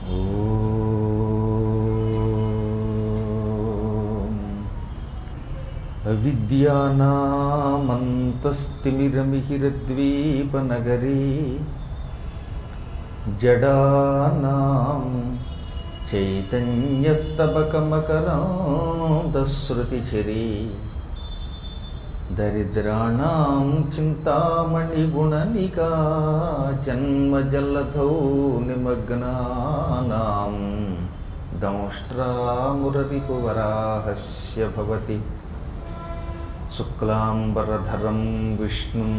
అవిద్యానామంతస్తిమిరమిహిరద్వీపనగరీ జడానాం చైతన్యస్తబకమకరాంతశ్రుతిచిరీ దరిద్రాణం చింతామణిగుణనికా జన్మజల్లధౌ నిమగ్నానాం దంష్ట్రామురరిపువరాహస్య భవతి శుక్లాంబరధరం విష్ణుం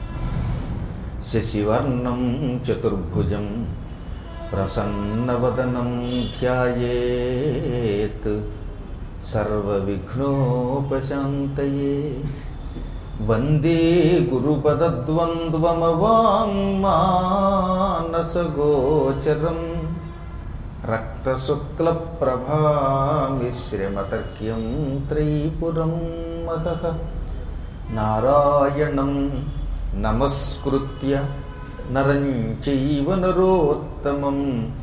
శశివర్ణం చతుర్భుజం ప్రసన్నవదనం ధ్యాయేత్ సర్వవిఘ్నోపశాంతయే వందే గురుపదద్వంద్వమవాङ्మానసగోచరం రక్తశుక్లప్రభామిశ్రమతర్క్యం త్రైపురం మహః నారాయణం నమస్కృత్య నరం చైవ నరోత్తమం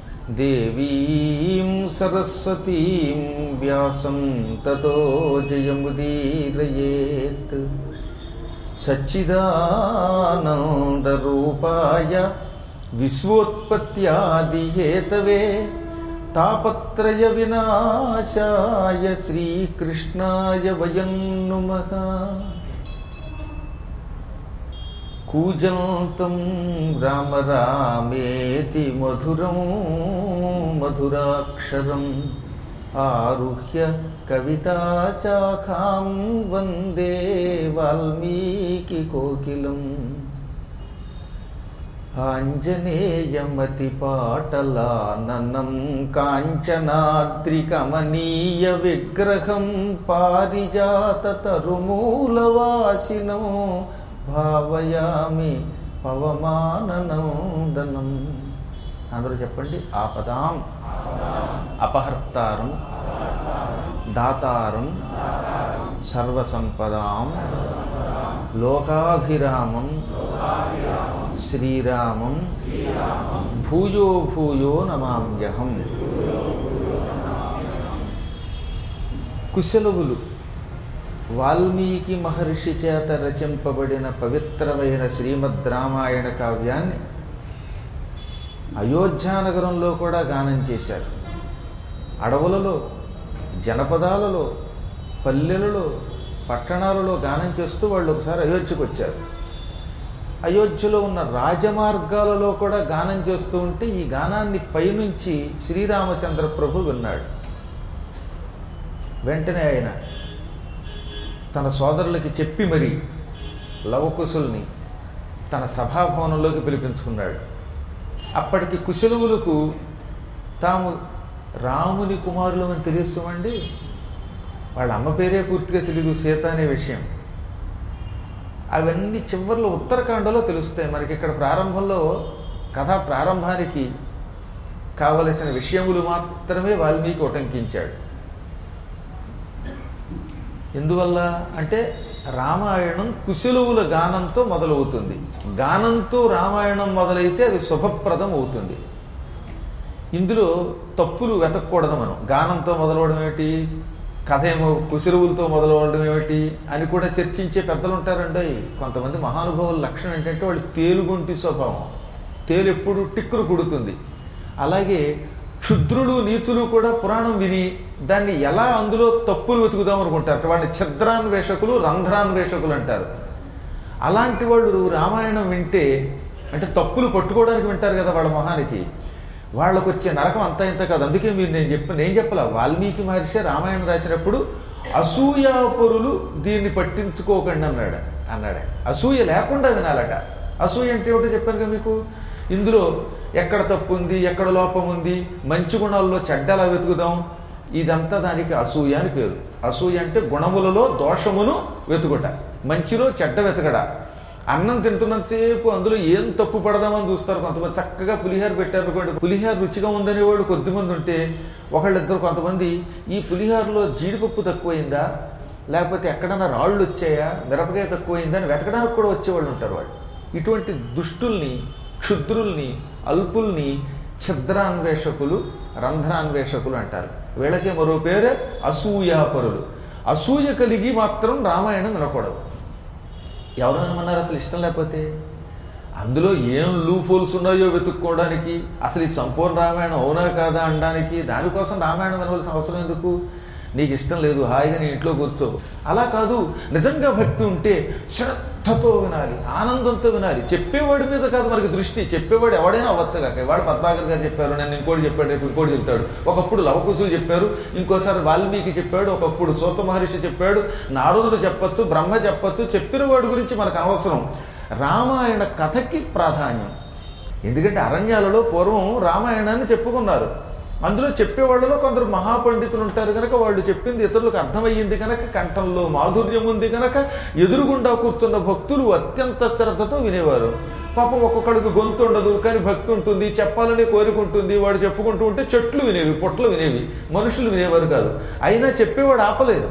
దేవీం సరస్వతీం వ్యాసం తతో జయముదీరయేత్ సచ్చిదానందరూపాయ విశ్వోత్పత్యాదిహేతవే తాపత్రయ వినాశాయ శ్రీకృష్ణాయ వయం నుమః కూజంతం రామ రామేతి మధురం మధురాక్షరం ఆరుహ్య కవితాశాఖాం వందే వాల్మీకి కోకిలం ఆంజనేయమతిపాటలాననం కాంచనాద్రికమనీయ విగ్రహం పారిజాతరుమూలవాసినం భావయామి పవమాననందనం అందరూ చెప్పండి ఆపదాం అపహర్తారం దాతారం సర్వసంపదాం లోకాభిరామం శ్రీరామం భూయో భూయో నమామ్యహం కుశలవులు వాల్మీకి మహర్షి చేత రచింపబడిన పవిత్రమైన శ్రీమద్ రామాయణ కావ్యాన్ని అయోధ్యానగరంలో కూడా గానం చేశారు అడవులలో జనపదాలలో పల్లెలలో పట్టణాలలో గానం చేస్తూ వాళ్ళు ఒకసారి అయోధ్యకు వచ్చారు అయోధ్యలో ఉన్న రాజమార్గాలలో కూడా గానం చేస్తూ ఉంటే ఈ గానాన్ని పైనుంచి శ్రీరామచంద్ర ప్రభు విన్నాడు వెంటనే ఆయన తన సోదరులకి చెప్పి మరి లవకుశుల్ని తన సభాభవనంలోకి పిలిపించుకున్నాడు అప్పటికి కుశలవులకు తాము రాముని కుమారులు అని తెలుస్తామండి వాళ్ళ అమ్మ పేరే పూర్తిగా తెలియదు సీత అనే విషయం అవన్నీ చివరిలో ఉత్తరాఖండలో తెలుస్తాయి మనకి ఇక్కడ ప్రారంభంలో కథా ప్రారంభానికి కావలసిన విషయములు మాత్రమే వాల్మీకి ఉటంకించాడు ఎందువల్ల అంటే రామాయణం కుశలువుల గానంతో మొదలవుతుంది గానంతో రామాయణం మొదలైతే అది శుభప్రదం అవుతుంది ఇందులో తప్పులు వెతకూడదు మనం గానంతో మొదలవడం ఏమిటి కథ ఏమో కుశలువులతో మొదలవడం ఏమిటి అని కూడా చర్చించే పెద్దలు ఉంటారండి కొంతమంది మహానుభావుల లక్షణం ఏంటంటే వాళ్ళు తేలుగుంటి స్వభావం తేలు ఎప్పుడు టిక్కులు కుడుతుంది అలాగే క్షుద్రులు నీచులు కూడా పురాణం విని దాన్ని ఎలా అందులో తప్పులు వెతుకుదాం అనుకుంటారు వాడిని ఛద్రాన్వేషకులు రంధ్రాన్వేషకులు అంటారు అలాంటి వాళ్ళు రామాయణం వింటే అంటే తప్పులు పట్టుకోవడానికి వింటారు కదా వాళ్ళ మొహానికి వాళ్ళకు వచ్చే నరకం అంతా ఇంత కాదు అందుకే మీరు నేను చెప్పి నేను చెప్పలా వాల్మీకి మహర్షి రామాయణం రాసినప్పుడు అసూయాపరులు దీన్ని పట్టించుకోకండి అన్నాడు అన్నాడు అసూయ లేకుండా వినాలట అసూయ అంటే ఏమిటో చెప్పాను కదా మీకు ఇందులో ఎక్కడ తప్పు ఉంది ఎక్కడ లోపం ఉంది మంచి గుణాల్లో చెడ్డలా వెతుకుదాం ఇదంతా దానికి అసూయ అని పేరు అసూయ అంటే గుణములలో దోషమును వెతుకుట మంచిలో చెడ్డ వెతకడ అన్నం తింటున్నంతసేపు అందులో ఏం తప్పు పడదామని చూస్తారు కొంతమంది చక్కగా పులిహార పెట్టారు అనుకోండి పులిహార రుచిగా ఉందనే వాడు కొద్దిమంది ఉంటే ఒకళ్ళిద్దరు కొంతమంది ఈ పులిహారలో జీడిపప్పు తక్కువైందా లేకపోతే ఎక్కడన్నా రాళ్ళు వచ్చాయా మిరపకాయ తక్కువైందా అని వెతకడానికి కూడా వచ్చేవాళ్ళు ఉంటారు వాళ్ళు ఇటువంటి దుష్టుల్ని క్షుద్రుల్ని అల్పుల్ని ఛిద్రాన్వేషకులు రంధ్రాన్వేషకులు అంటారు వీళ్ళకే మరో పేరే అసూయాపరులు అసూయ కలిగి మాత్రం రామాయణం వినకూడదు ఎవరు అనమన్నారు అసలు ఇష్టం లేకపోతే అందులో ఏం లూఫోల్స్ ఉన్నాయో వెతుక్కోవడానికి అసలు ఈ సంపూర్ణ రామాయణం అవునా కాదా అనడానికి దానికోసం రామాయణం వినవలసిన అవసరం ఎందుకు నీకు ఇష్టం లేదు హాయిగా నీ ఇంట్లో కూర్చో అలా కాదు నిజంగా భక్తి ఉంటే శ్రద్ధతో వినాలి ఆనందంతో వినాలి చెప్పేవాడి మీద కాదు మనకి దృష్టి చెప్పేవాడు ఎవడైనా అవ్వచ్చు కాక వాడు పద్మాకర్ గారు చెప్పారు నేను ఇంకోటి చెప్పాడు రేపు ఇంకోటి చెప్తాడు ఒకప్పుడు లవకుశులు చెప్పారు ఇంకోసారి వాల్మీకి చెప్పాడు ఒకప్పుడు సూత మహర్షి చెప్పాడు నారదుడు చెప్పొచ్చు బ్రహ్మ చెప్పొచ్చు చెప్పిన వాడి గురించి మనకు అనవసరం రామాయణ కథకి ప్రాధాన్యం ఎందుకంటే అరణ్యాలలో పూర్వం రామాయణాన్ని చెప్పుకున్నారు అందులో చెప్పేవాళ్ళలో కొందరు మహాపండితులు ఉంటారు కనుక వాళ్ళు చెప్పింది ఇతరులకు అర్థమయ్యింది కనుక కంఠంలో మాధుర్యం ఉంది కనుక ఎదురుగుండా కూర్చున్న భక్తులు అత్యంత శ్రద్ధతో వినేవారు పాపం ఒక్కొక్కడికి గొంతు ఉండదు కానీ భక్తి ఉంటుంది చెప్పాలని కోరుకుంటుంది వాడు చెప్పుకుంటూ ఉంటే చెట్లు వినేవి పొట్లు వినేవి మనుషులు వినేవారు కాదు అయినా చెప్పేవాడు ఆపలేదు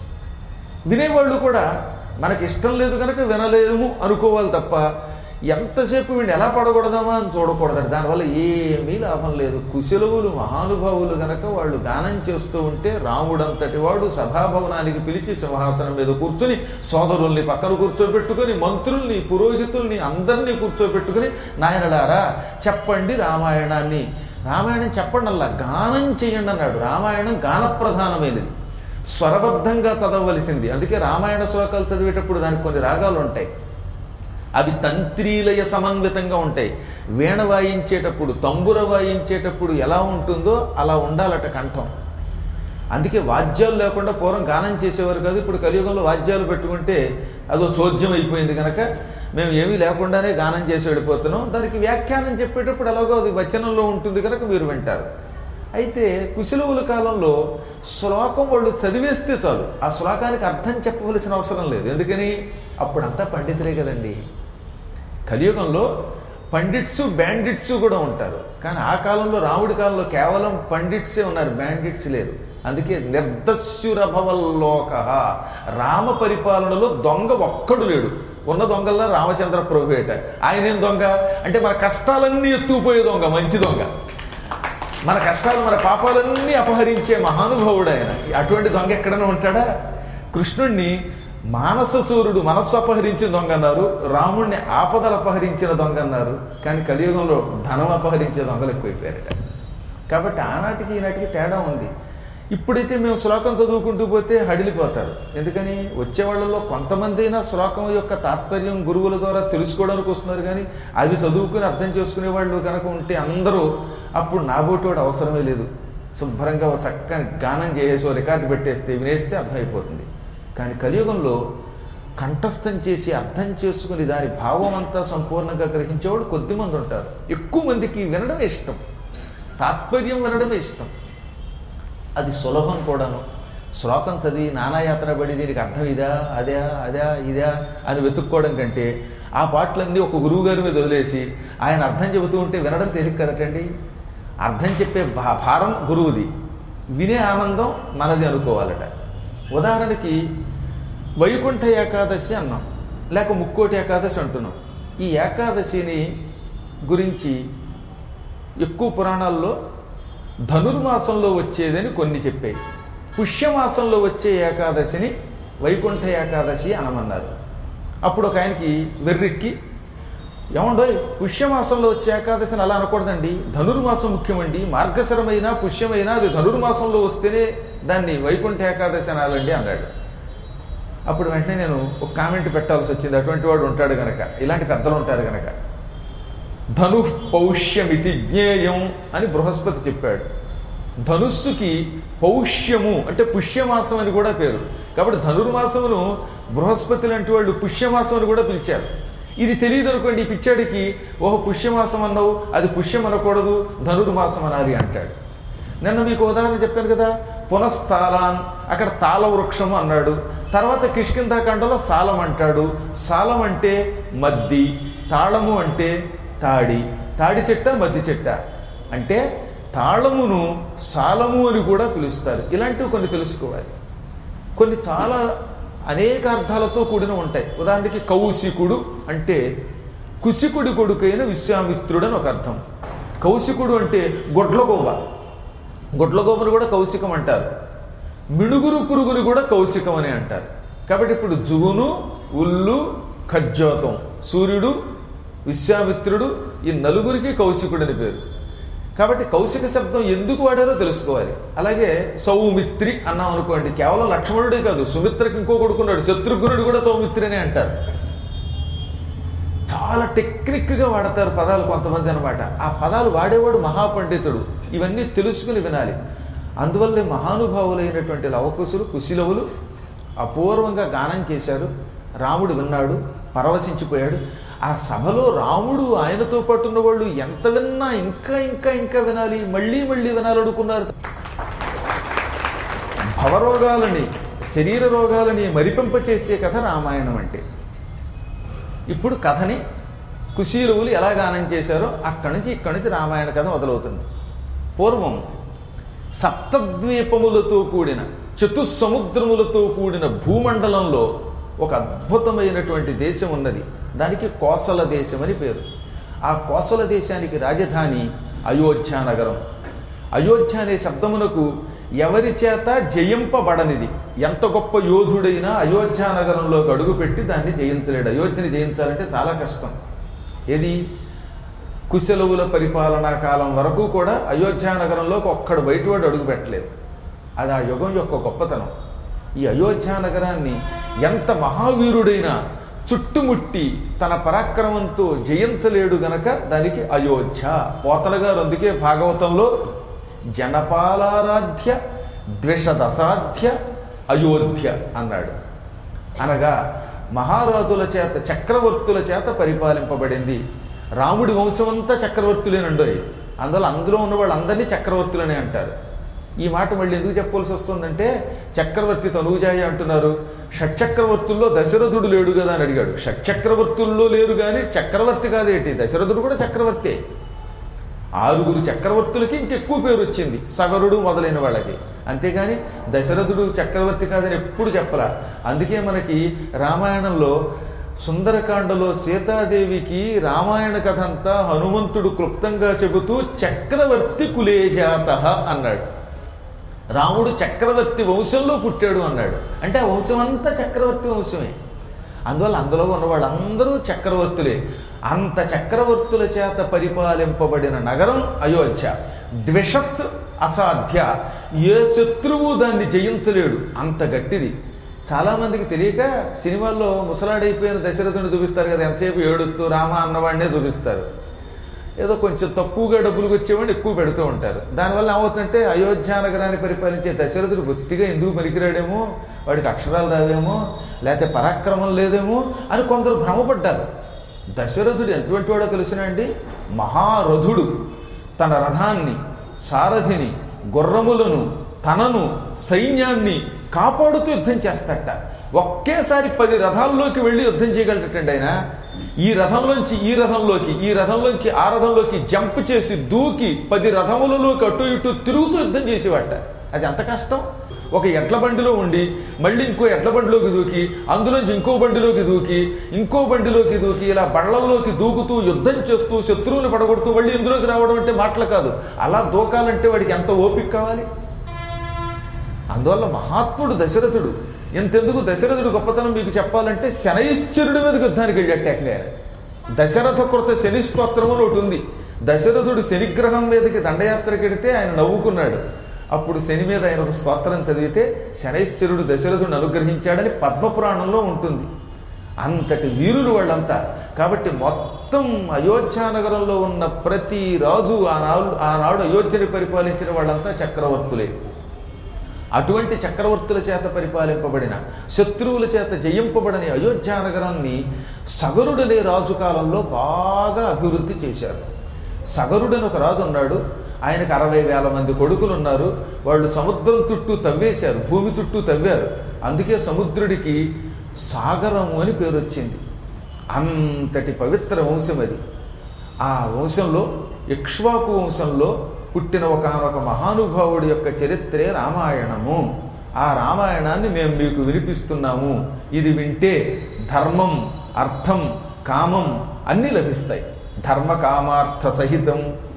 వినేవాళ్ళు కూడా మనకి ఇష్టం లేదు కనుక వినలేము అనుకోవాలి తప్ప ఎంతసేపు వీడిని ఎలా పడకూడదామా అని చూడకూడదు దానివల్ల ఏమీ లాభం లేదు కుశలవులు మహానుభావులు గనక వాళ్ళు గానం చేస్తూ ఉంటే రాముడంతటి వాడు సభాభవనానికి పిలిచి సింహాసనం మీద కూర్చుని సోదరుల్ని పక్కన కూర్చోబెట్టుకొని మంత్రుల్ని పురోహితుల్ని అందరినీ కూర్చోబెట్టుకుని నాయనడారా చెప్పండి రామాయణాన్ని రామాయణం చెప్పండి అలా గానం చేయండి అన్నాడు రామాయణం గానప్రధానమైనది స్వరబద్ధంగా చదవవలసింది అందుకే రామాయణ శ్లోకాలు చదివేటప్పుడు దానికి కొన్ని రాగాలు ఉంటాయి అవి తంత్రీలయ సమన్వితంగా ఉంటాయి వీణ వాయించేటప్పుడు తంబుర వాయించేటప్పుడు ఎలా ఉంటుందో అలా ఉండాలట కంఠం అందుకే వాద్యాలు లేకుండా పూర్వం గానం చేసేవారు కాదు ఇప్పుడు కలియుగంలో వాద్యాలు పెట్టుకుంటే అదో చోద్యం అయిపోయింది కనుక మేము ఏమీ లేకుండానే గానం చేసి వెళ్ళిపోతున్నాం దానికి వ్యాఖ్యానం చెప్పేటప్పుడు ఎలాగో అది వచనంలో ఉంటుంది కనుక మీరు వింటారు అయితే కుశలవుల కాలంలో శ్లోకం వాళ్ళు చదివేస్తే చాలు ఆ శ్లోకానికి అర్థం చెప్పవలసిన అవసరం లేదు ఎందుకని అప్పుడంతా పండితులే కదండి కలియుగంలో పండిట్స్ బ్యాండిట్స్ కూడా ఉంటారు కానీ ఆ కాలంలో రాముడి కాలంలో కేవలం పండిట్సే ఉన్నారు బ్యాండిట్స్ లేరు అందుకే నిర్దస్యురభవల్లోక రామ పరిపాలనలో దొంగ ఒక్కడు లేడు ఉన్న దొంగల్లో రామచంద్ర ప్రభువేట ఆయన ఏం దొంగ అంటే మన కష్టాలన్నీ ఎత్తుకుపోయే దొంగ మంచి దొంగ మన కష్టాలు మన పాపాలన్నీ అపహరించే మహానుభావుడు ఆయన అటువంటి దొంగ ఎక్కడైనా ఉంటాడా కృష్ణుణ్ణి మానసచూరుడు మనస్సు అపహరించిన దొంగ అన్నారు రాముణ్ణి ఆపదలు అపహరించిన దొంగ అన్నారు కానీ కలియుగంలో ధనం అపహరించే దొంగలు ఎక్కువైపోయారట కాబట్టి ఆనాటికి ఈనాటికి తేడా ఉంది ఇప్పుడైతే మేము శ్లోకం చదువుకుంటూ పోతే హడిలిపోతారు ఎందుకని వచ్చే వాళ్ళలో కొంతమంది అయినా శ్లోకం యొక్క తాత్పర్యం గురువుల ద్వారా తెలుసుకోవడానికి వస్తున్నారు కానీ అవి చదువుకుని అర్థం చేసుకునే వాళ్ళు కనుక ఉంటే అందరూ అప్పుడు నాబోటోడు అవసరమే లేదు శుభ్రంగా ఒక చక్కని గానం చేసేసో రికార్డు పెట్టేస్తే వినేస్తే అర్థమైపోతుంది కానీ కలియుగంలో కంఠస్థం చేసి అర్థం చేసుకుని దాని భావం అంతా సంపూర్ణంగా గ్రహించేవాడు కొద్దిమంది ఉంటారు ఎక్కువ మందికి వినడమే ఇష్టం తాత్పర్యం వినడమే ఇష్టం అది సులభం కూడాను శ్లోకం చదివి నానాయాత్ర పడి దీనికి అర్థం ఇదా అదే అదా ఇదా అని వెతుక్కోవడం కంటే ఆ పాటలన్నీ ఒక గురువు గారి మీద వదిలేసి ఆయన అర్థం చెబుతూ ఉంటే వినడం తేలిక కదటండి అర్థం చెప్పే భా భారం గురువుది వినే ఆనందం మనది అనుకోవాలట ఉదాహరణకి వైకుంఠ ఏకాదశి అన్నాం లేక ముక్కోటి ఏకాదశి అంటున్నాం ఈ ఏకాదశిని గురించి ఎక్కువ పురాణాల్లో ధనుర్మాసంలో వచ్చేదని కొన్ని చెప్పాయి పుష్యమాసంలో వచ్చే ఏకాదశిని వైకుంఠ ఏకాదశి అనమన్నారు అప్పుడు ఒక ఆయనకి వెర్రెక్కి ఏమండో పుష్యమాసంలో వచ్చే ఏకాదశిని అలా అనకూడదండి ధనుర్మాసం ముఖ్యమండి మార్గశరమైన పుష్యమైన అది ధనుర్మాసంలో వస్తేనే దాన్ని వైకుంఠ ఏకాదశి అనాలండి అన్నాడు అప్పుడు వెంటనే నేను ఒక కామెంట్ పెట్టాల్సి వచ్చింది అటువంటి వాడు ఉంటాడు గనక ఇలాంటి పెద్దలు ఉంటారు గనక ధను పౌష్యమితి జ్ఞేయం అని బృహస్పతి చెప్పాడు ధనుస్సుకి పౌష్యము అంటే పుష్యమాసం అని కూడా పేరు కాబట్టి ధనుర్మాసమును బృహస్పతి లాంటి వాళ్ళు పుష్యమాసం అని కూడా పిలిచారు ఇది తెలియదు అనుకోండి ఈ పిచ్చాడికి ఓహో పుష్యమాసం అన్నావు అది పుష్యం అనకూడదు ధనుర్మాసం అనాలి అంటాడు నిన్న మీకు ఉదాహరణ చెప్పాను కదా పునఃస్థాలాన్ అక్కడ తాళ వృక్షము అన్నాడు తర్వాత కిష్కింధాకాండలో సాలం అంటాడు సాలం అంటే మద్ది తాళము అంటే తాడి తాడి చెట్ట మద్ది చెట్ట అంటే తాళమును సాలము అని కూడా పిలుస్తారు ఇలాంటివి కొన్ని తెలుసుకోవాలి కొన్ని చాలా అనేక అర్థాలతో కూడిన ఉంటాయి ఉదాహరణకి కౌశికుడు అంటే కుశికుడి కొడుకైన విశ్వామిత్రుడు అని ఒక అర్థం కౌశికుడు అంటే గొడ్లగోవ గొడ్లగోవను కూడా కౌశికం అంటారు మిడుగురు పురుగుని కూడా కౌశికం అని అంటారు కాబట్టి ఇప్పుడు జుగును ఉల్లు ఖజ్జోతం సూర్యుడు విశ్వామిత్రుడు ఈ నలుగురికి కౌశికుడని పేరు కాబట్టి కౌశిక శబ్దం ఎందుకు వాడారో తెలుసుకోవాలి అలాగే సౌమిత్రి అన్నాం అనుకోండి కేవలం లక్ష్మణుడే కాదు సుమిత్రకి ఇంకో కొడుకున్నాడు శత్రుఘ్నుడు కూడా సౌమిత్రి అనే అంటారు చాలా టెక్నిక్గా వాడతారు పదాలు కొంతమంది అనమాట ఆ pదాలు వాడేవాడు మహాపండితుడు ఇవన్నీ తెలుసుకుని వినాలి అందువల్లే మహానుభావులైనటువంటి లవకుశులు కుశిలవులు అపూర్వంగా గానం చేశారు రాముడు విన్నాడు పరవశించిపోయాడు ఆ సభలో రాముడు ఆయనతో పాటు ఉన్న వాళ్ళు ఎంత విన్నా ఇంకా ఇంకా ఇంకా వినాలి మళ్ళీ మళ్ళీ వినాలనుకున్నారు భవరోగాలని శరీర రోగాలని మరిపింపచేసే కథ రామాయణం అంటే ఇప్పుడు కథని కుశీలువులు ఎలా గానం చేశారో అక్కడి నుంచి ఇక్కడి నుంచి రామాయణ కథ మొదలవుతుంది పూర్వం సప్తద్వీపములతో కూడిన చతుస్సముద్రములతో కూడిన భూమండలంలో ఒక అద్భుతమైనటువంటి దేశం ఉన్నది దానికి కోసల దేశం అని పేరు ఆ కోసల దేశానికి రాజధాని అయోధ్య నగరం అయోధ్య అనే శబ్దమునకు ఎవరి చేత జయింపబడనిది ఎంత గొప్ప యోధుడైనా అయోధ్య నగరంలోకి అడుగుపెట్టి దాన్ని జయించలేడు అయోధ్యని జయించాలంటే చాలా కష్టం ఏది కుశలవుల పరిపాలనా కాలం వరకు కూడా అయోధ్య నగరంలోకి ఒక్కడు బయటవాడు అడుగు పెట్టలేదు అది ఆ యుగం యొక్క గొప్పతనం ఈ అయోధ్య నగరాన్ని ఎంత మహావీరుడైనా చుట్టుముట్టి తన పరాక్రమంతో జయించలేడు గనక దానికి అయోధ్య పోతన గారు అందుకే భాగవతంలో జనపాలారాధ్య ద్విషదసాధ్య అయోధ్య అన్నాడు అనగా మహారాజుల చేత చక్రవర్తుల చేత పరిపాలింపబడింది రాముడి వంశమంతా చక్రవర్తులేనండోయ్ అందులో అందులో ఉన్న వాళ్ళందరినీ చక్రవర్తులనే అంటారు ఈ మాట మళ్ళీ ఎందుకు చెప్పవలసి వస్తుందంటే చక్రవర్తి తనుజాయి అంటున్నారు షట్చక్రవర్తుల్లో దశరథుడు లేడు కదా అని అడిగాడు షట్చక్రవర్తుల్లో లేరు కానీ చక్రవర్తి కాదేంటి దశరథుడు కూడా చక్రవర్తే ఆరుగురు చక్రవర్తులకి ఇంకెక్కువ పేరు వచ్చింది సగరుడు మొదలైన వాళ్ళకి అంతేగాని దశరథుడు చక్రవర్తి కాదని ఎప్పుడు చెప్పరా అందుకే మనకి రామాయణంలో సుందరకాండలో సీతాదేవికి రామాయణ కథ అంతా హనుమంతుడు క్లుప్తంగా చెబుతూ చక్రవర్తి కులేజాత అన్నాడు రాముడు చక్రవర్తి వంశంలో పుట్టాడు అన్నాడు అంటే ఆ వంశం అంతా చక్రవర్తి వంశమే అందువల్ల అందులో ఉన్న వాళ్ళందరూ చక్రవర్తులే అంత చక్రవర్తుల చేత పరిపాలింపబడిన నగరం అయోధ్య ద్విషత్ అసాధ్య ఏ శత్రువు దాన్ని జయించలేడు అంత గట్టిది చాలామందికి తెలియక సినిమాల్లో ముసలాడైపోయిన దశరథుని చూపిస్తారు కదా ఎంతసేపు ఏడుస్తూ రామ అన్నవాడినే చూపిస్తారు ఏదో కొంచెం తక్కువగా డబ్బులకు వచ్చేవాడిని ఎక్కువ పెడుతూ ఉంటారు దానివల్ల ఏమవుతుందంటే అయోధ్య నగరాన్ని పరిపాలించే దశరథుడు బొత్తిగా ఎందుకు పనికిరాడేమో వాడికి అక్షరాలు రావేమో లేకపోతే పరాక్రమం లేదేమో అని కొందరు భ్రమపడ్డారు దశరథుడు ఎటువంటి వాడో తెలిసిన అండి మహారథుడు తన రథాన్ని సారథిని గుర్రములను తనను సైన్యాన్ని కాపాడుతూ యుద్ధం చేస్తాట ఒకేసారి పది రథాల్లోకి వెళ్ళి యుద్ధం చేయగలటండి ఆయన ఈ రథంలోంచి ఈ రథంలోకి ఈ రథంలోంచి ఆ రథంలోకి జంప్ చేసి దూకి పది రథములలోకి అటు ఇటు తిరుగుతూ యుద్ధం చేసేవాట అది ఎంత కష్టం ఒక ఎడ్ల బండిలో ఉండి మళ్ళీ ఇంకో ఎడ్ల బండిలోకి దూకి అందులోంచి ఇంకో బండిలోకి దూకి ఇంకో బండిలోకి దూకి ఇలా బండ్లలోకి దూకుతూ యుద్ధం చేస్తూ శత్రువుని పడగొడుతూ మళ్ళీ ఇందులోకి రావడం అంటే మాటలు కాదు అలా దూకాలంటే వాడికి ఎంత ఓపిక కావాలి అందువల్ల మహాత్ముడు దశరథుడు ఎంతెందుకు దశరథుడు గొప్పతనం మీకు చెప్పాలంటే శనైశ్చరుడి మీదకి యుద్ధానికి వెళ్ళాట ఆయన దశరథ కృత శని స్తోత్రం అని ఒకటి ఉంది దశరథుడు శనిగ్రహం మీదకి దండయాత్రకి వెడితే ఆయన నవ్వుకున్నాడు అప్పుడు శని మీద ఆయన ఒక స్తోత్రం చదివితే శనైశ్చరుడు దశరథుడిని అనుగ్రహించాడని పద్మపురాణంలో ఉంటుంది అంతటి వీరులు వాళ్ళంతా కాబట్టి మొత్తం అయోధ్య నగరంలో ఉన్న ప్రతి రాజు ఆనాడు ఆనాడు అయోధ్యని పరిపాలించిన వాళ్ళంతా చక్రవర్తులే అటువంటి చక్రవర్తుల చేత పరిపాలింపబడిన శత్రువుల చేత జయింపబడని అయోధ్య నగరాన్ని సగరుడనే రాజు కాలంలో బాగా అభివృద్ధి చేశారు సగరుడని ఒక రాజు ఉన్నాడు ఆయనకు అరవై వేల మంది కొడుకులు ఉన్నారు వాళ్ళు సముద్రం చుట్టూ తవ్వేశారు భూమి చుట్టూ తవ్వారు అందుకే సముద్రుడికి సాగరము అని పేరు వచ్చింది అంతటి పవిత్ర వంశం అది ఆ వంశంలో ఇక్ష్వాకు వంశంలో పుట్టిన ఒకనొక మహానుభావుడి యొక్క చరిత్రే రామాయణము ఆ రామాయణాన్ని మేము మీకు వినిపిస్తున్నాము ఇది వింటే ధర్మం అర్థం కామం అన్నీ లభిస్తాయి ధర్మ కామార్థ సహితం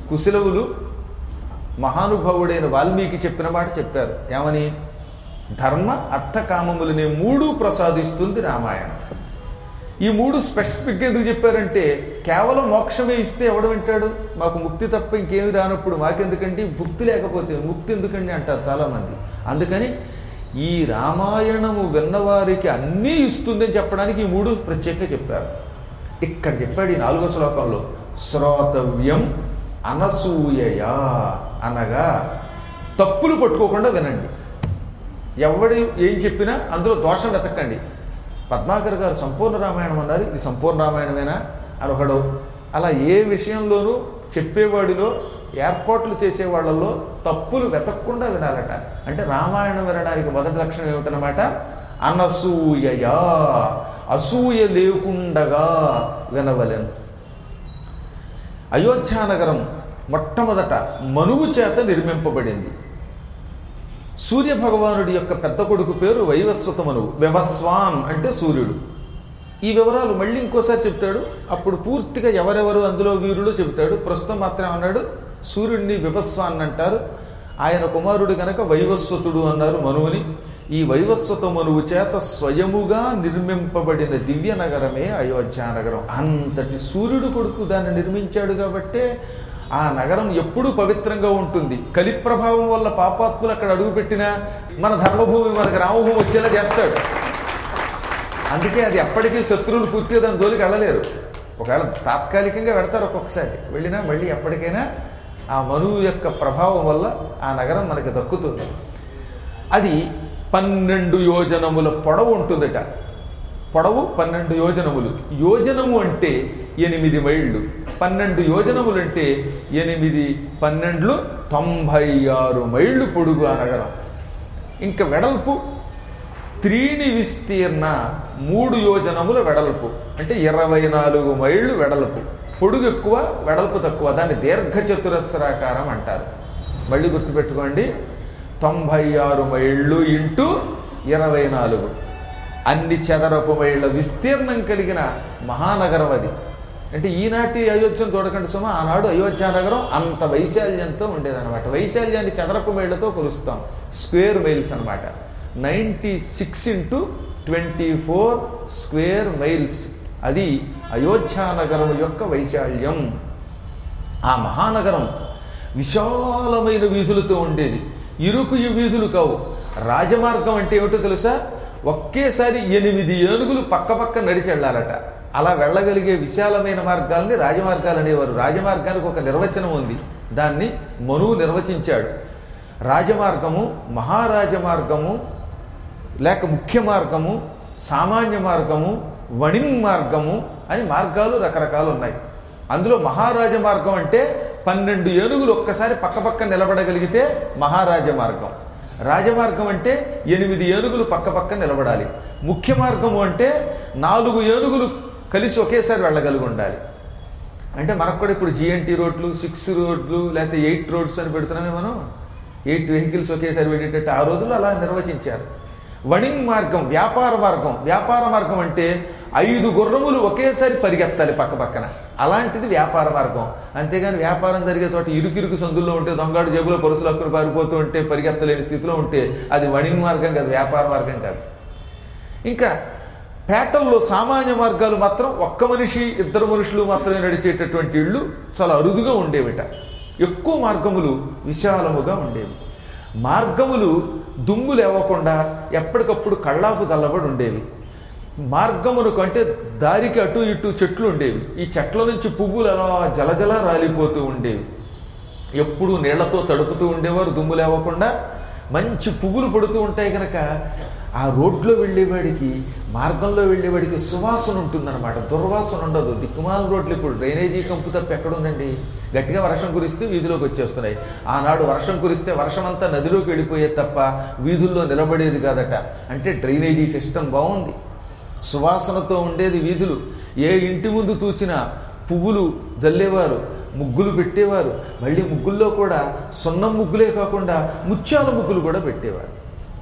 కుశలవులు మహానుభావుడైన వాల్మీకి చెప్పిన మాట చెప్పారు ఏమని ధర్మ అర్థ కామములనే మూడు ప్రసాదిస్తుంది రామాయణం ఈ మూడు స్పెసిఫిక్గా ఎందుకు చెప్పారంటే కేవలం మోక్షమే ఇస్తే ఎవడు వింటాడు మాకు ముక్తి తప్ప ఇంకేమి రానప్పుడు మాకెందుకండి భుక్తి లేకపోతే ముక్తి ఎందుకండి అంటారు చాలామంది అందుకని ఈ రామాయణము విన్నవారికి అన్నీ ఇస్తుందని చెప్పడానికి ఈ మూడు ప్రత్యేకంగా చెప్పారు ఇక్కడ చెప్పాడు ఈ నాలుగో శ్లోకంలో శ్రోతవ్యం అనసూయయా అనగా తప్పులు పట్టుకోకుండా వినండి ఎవడు ఏం చెప్పినా అందులో దోషం వెతకండి పద్మాకర్ గారు సంపూర్ణ రామాయణం అన్నారు ఇది సంపూర్ణ రామాయణమేనా అని ఒకడు అలా ఏ విషయంలోనూ చెప్పేవాడిలో ఏర్పాట్లు చేసే వాళ్ళల్లో తప్పులు వెతకకుండా వినాలట అంటే రామాయణం వినడానికి మొదటి లక్షణం ఏమిటనమాట అనసూయయా అసూయ లేకుండగా వినవలెను అయోధ్యానగరం మొట్టమొదట మనువు చేత నిర్మింపబడింది సూర్య భగవానుడి యొక్క పెద్ద కొడుకు పేరు వైవస్వత మనువు వ్యవస్వాన్ అంటే సూర్యుడు ఈ వివరాలు మళ్ళీ ఇంకోసారి చెప్తాడు అప్పుడు పూర్తిగా ఎవరెవరు అందులో వీరులు చెబుతాడు ప్రస్తుతం మాత్రం అన్నాడు సూర్యుడిని వివస్వాన్ అంటారు ఆయన కుమారుడు గనక వైవస్వతుడు అన్నారు మనువుని ఈ వైవస్వత మనువు చేత స్వయముగా నిర్మింపబడిన దివ్య నగరమే అయోధ్య నగరం అంతటి సూర్యుడు కొడుకు దాన్ని నిర్మించాడు కాబట్టే ఆ నగరం ఎప్పుడూ పవిత్రంగా ఉంటుంది కలి ప్రభావం వల్ల పాపాత్ములు అక్కడ అడుగుపెట్టినా మన ధర్మభూమి మనకు రామభూమి వచ్చేలా చేస్తాడు అందుకే అది ఎప్పటికీ శత్రువులు పూర్తిగా దాని జోలికి వెళ్ళలేరు ఒకవేళ తాత్కాలికంగా వెడతారు ఒక్కొక్కసారి వెళ్ళినా మళ్ళీ ఎప్పటికైనా ఆ మనువు యొక్క ప్రభావం వల్ల ఆ నగరం మనకి దక్కుతుంది అది పన్నెండు యోజనముల పొడవు ఉంటుందట పొడవు పన్నెండు యోజనములు యోజనము అంటే ఎనిమిది మైళ్ళు పన్నెండు యోజనములు అంటే ఎనిమిది పన్నెండులు తొంభై ఆరు మైళ్ళు పొడుగు ఆ నగరం ఇంకా వెడల్పు త్రీని విస్తీర్ణ మూడు యోజనముల వెడల్పు అంటే ఇరవై నాలుగు మైళ్ళు వెడల్పు పొడుగు ఎక్కువ వెడల్పు తక్కువ దాన్ని దీర్ఘచతురస్రాకారం అంటారు మళ్ళీ గుర్తుపెట్టుకోండి తొంభై ఆరు మైళ్ళు ఇంటూ ఇరవై నాలుగు అన్ని చదరపు మైళ్ళ విస్తీర్ణం కలిగిన మహానగరం అది అంటే ఈనాటి అయోధ్యను చూడకండి సుమ ఆనాడు అయోధ్య నగరం అంత వైశాల్యంతో ఉండేదన్నమాట వైశాల్యాన్ని చదరపు మైళ్ళతో కొలుస్తాం స్క్వేర్ మైల్స్ అనమాట ninety six into twenty four square miles అది అయోధ్య నగరం యొక్క వైశాల్యం ఆ మహానగరం విశాలమైన వీధులతో ఉండేది ఇరుకు ఈ వీధులు కావు రాజమార్గం అంటే ఏమిటో తెలుసా ఒకేసారి ఎనిమిది ఏనుగులు పక్క పక్క నడిచి వెళ్ళాలట అలా వెళ్ళగలిగే విశాలమైన మార్గాల్ని రాజమార్గాలు అనేవారు రాజమార్గానికి ఒక నిర్వచనం ఉంది దాన్ని మనువు నిర్వచించాడు రాజమార్గము మహారాజ మార్గము లేక ముఖ్య మార్గము సామాన్య మార్గము వణింగ్ మార్గము అని మార్గాలు రకరకాలు ఉన్నాయి అందులో మహారాజ మార్గం అంటే పన్నెండు ఏనుగులు ఒక్కసారి పక్కపక్క నిలబడగలిగితే మహారాజ మార్గం రాజమార్గం అంటే ఎనిమిది ఏనుగులు పక్కపక్క నిలబడాలి ముఖ్య మార్గము అంటే నాలుగు ఏనుగులు కలిసి ఒకేసారి వెళ్ళగలిగి ఉండాలి అంటే మనకు కూడా ఇప్పుడు జిఎన్టీ రోడ్లు సిక్స్ రోడ్లు లేకపోతే ఎయిట్ రోడ్స్ అని పెడుతున్నామే మనం ఎయిట్ వెహికల్స్ ఒకేసారి వెళ్ళేటట్టు ఆ రోజుల్లో అలా నిర్వచించారు వణింగ్ మార్గం వ్యాపార మార్గం వ్యాపార మార్గం అంటే ఐదు గుర్రములు ఒకేసారి పరిగెత్తాలి పక్క పక్కన అలాంటిది వ్యాపార మార్గం అంతేగాని వ్యాపారం జరిగే చోట ఇరుకిరుకు సందుల్లో ఉంటే దొంగడు జేబులో పరుసులు హక్కులు పారిపోతూ ఉంటే పరిగెత్తలేని స్థితిలో ఉంటే అది వణింగ్ మార్గం కాదు వ్యాపార మార్గం కాదు ఇంకా పేటల్లో సామాన్య మార్గాలు మాత్రం ఒక్క మనిషి ఇద్దరు మనుషులు మాత్రమే నడిచేటటువంటి ఇళ్ళు చాలా అరుదుగా ఉండేవిట ఎక్కువ మార్గములు విశాలముగా ఉండేవి మార్గములు దుమ్ము లేవకుండా ఎప్పటికప్పుడు కళ్ళాపు తల్లబడి ఉండేవి మార్గమునకు అంటే దారికి అటు ఇటు చెట్లు ఉండేవి ఈ చెట్ల నుంచి పువ్వులు అలా జలజల రాలిపోతూ ఉండేవి ఎప్పుడు నీళ్లతో తడుపుతూ ఉండేవారు దుమ్ము లేవకుండా మంచి పువ్వులు పడుతూ ఉంటాయి కనుక ఆ రోడ్లో వెళ్ళేవాడికి మార్గంలో వెళ్ళేవాడికి సువాసన ఉంటుందన్నమాట దుర్వాసన ఉండదు దిక్కుమాల రోడ్లు ఇప్పుడు డ్రైనేజీ కంపు తప్ప ఎక్కడుందండి గట్టిగా వర్షం కురిస్తే వీధిలోకి వచ్చేస్తున్నాయి ఆనాడు వర్షం కురిస్తే వర్షం అంతా నదిలోకి వెళ్ళిపోయేది తప్ప వీధుల్లో నిలబడేది కాదట అంటే డ్రైనేజీ సిస్టమ్ బాగుంది సువాసనతో ఉండేది వీధులు ఏ ఇంటి ముందు చూచినా పువ్వులు జల్లేవారు ముగ్గులు పెట్టేవారు మళ్ళీ ముగ్గుల్లో కూడా సున్నం ముగ్గులే కాకుండా ముత్యాల ముగ్గులు కూడా పెట్టేవారు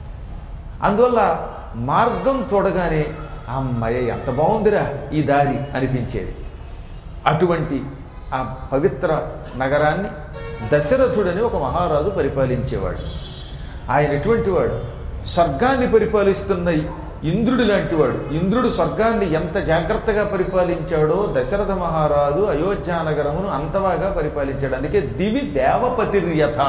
అందువల్ల మార్గం చూడగానే అమ్మయ్య ఎంత బాగుందిరా ఈ దారి అనిపించేది అటువంటి ఆ పవిత్ర నగరాన్ని దశరథుడని ఒక మహారాజు పరిపాలించేవాడు ఆయన ఎటువంటి వాడు స్వర్గాన్ని పరిపాలిస్తున్న ఇంద్రుడి లాంటి వాడు ఇంద్రుడు స్వర్గాన్ని ఎంత జాగ్రత్తగా పరిపాలించాడో దశరథ మహారాజు అయోధ్య నగరమును అంత బాగా పరిపాలించాడు అందుకే దివి దేవపతిర్యథ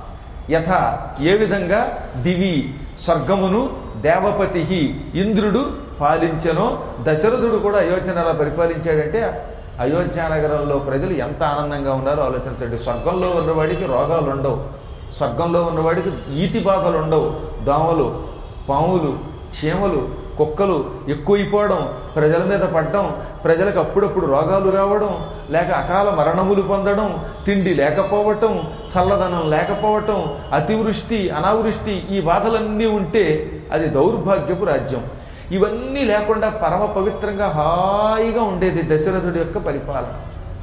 యథ ఏ విధంగా దివి స్వర్గమును దేవపతి ఇంద్రుడు పాలించనో దశరథుడు కూడా అయోధ్యను అలా పరిపాలించాడంటే అయోధ్య నగరంలో ప్రజలు ఎంత ఆనందంగా ఉన్నారో ఆలోచించండి స్వర్గంలో ఉన్నవాడికి రోగాలు ఉండవు స్వర్గంలో ఉన్నవాడికి ఈతి బాధలు ఉండవు దోమలు పాములు చీమలు కుక్కలు ఎక్కువైపోవడం ప్రజల మీద పడడం ప్రజలకు అప్పుడప్పుడు రోగాలు రావడం లేక అకాల మరణములు పొందడం తిండి లేకపోవటం చల్లదనం లేకపోవటం అతివృష్టి అనావృష్టి ఈ బాధలన్నీ ఉంటే అది దౌర్భాగ్యపు రాజ్యం ఇవన్నీ లేకుండా పరమ పవిత్రంగా హాయిగా ఉండేది దశరథుడి యొక్క పరిపాలన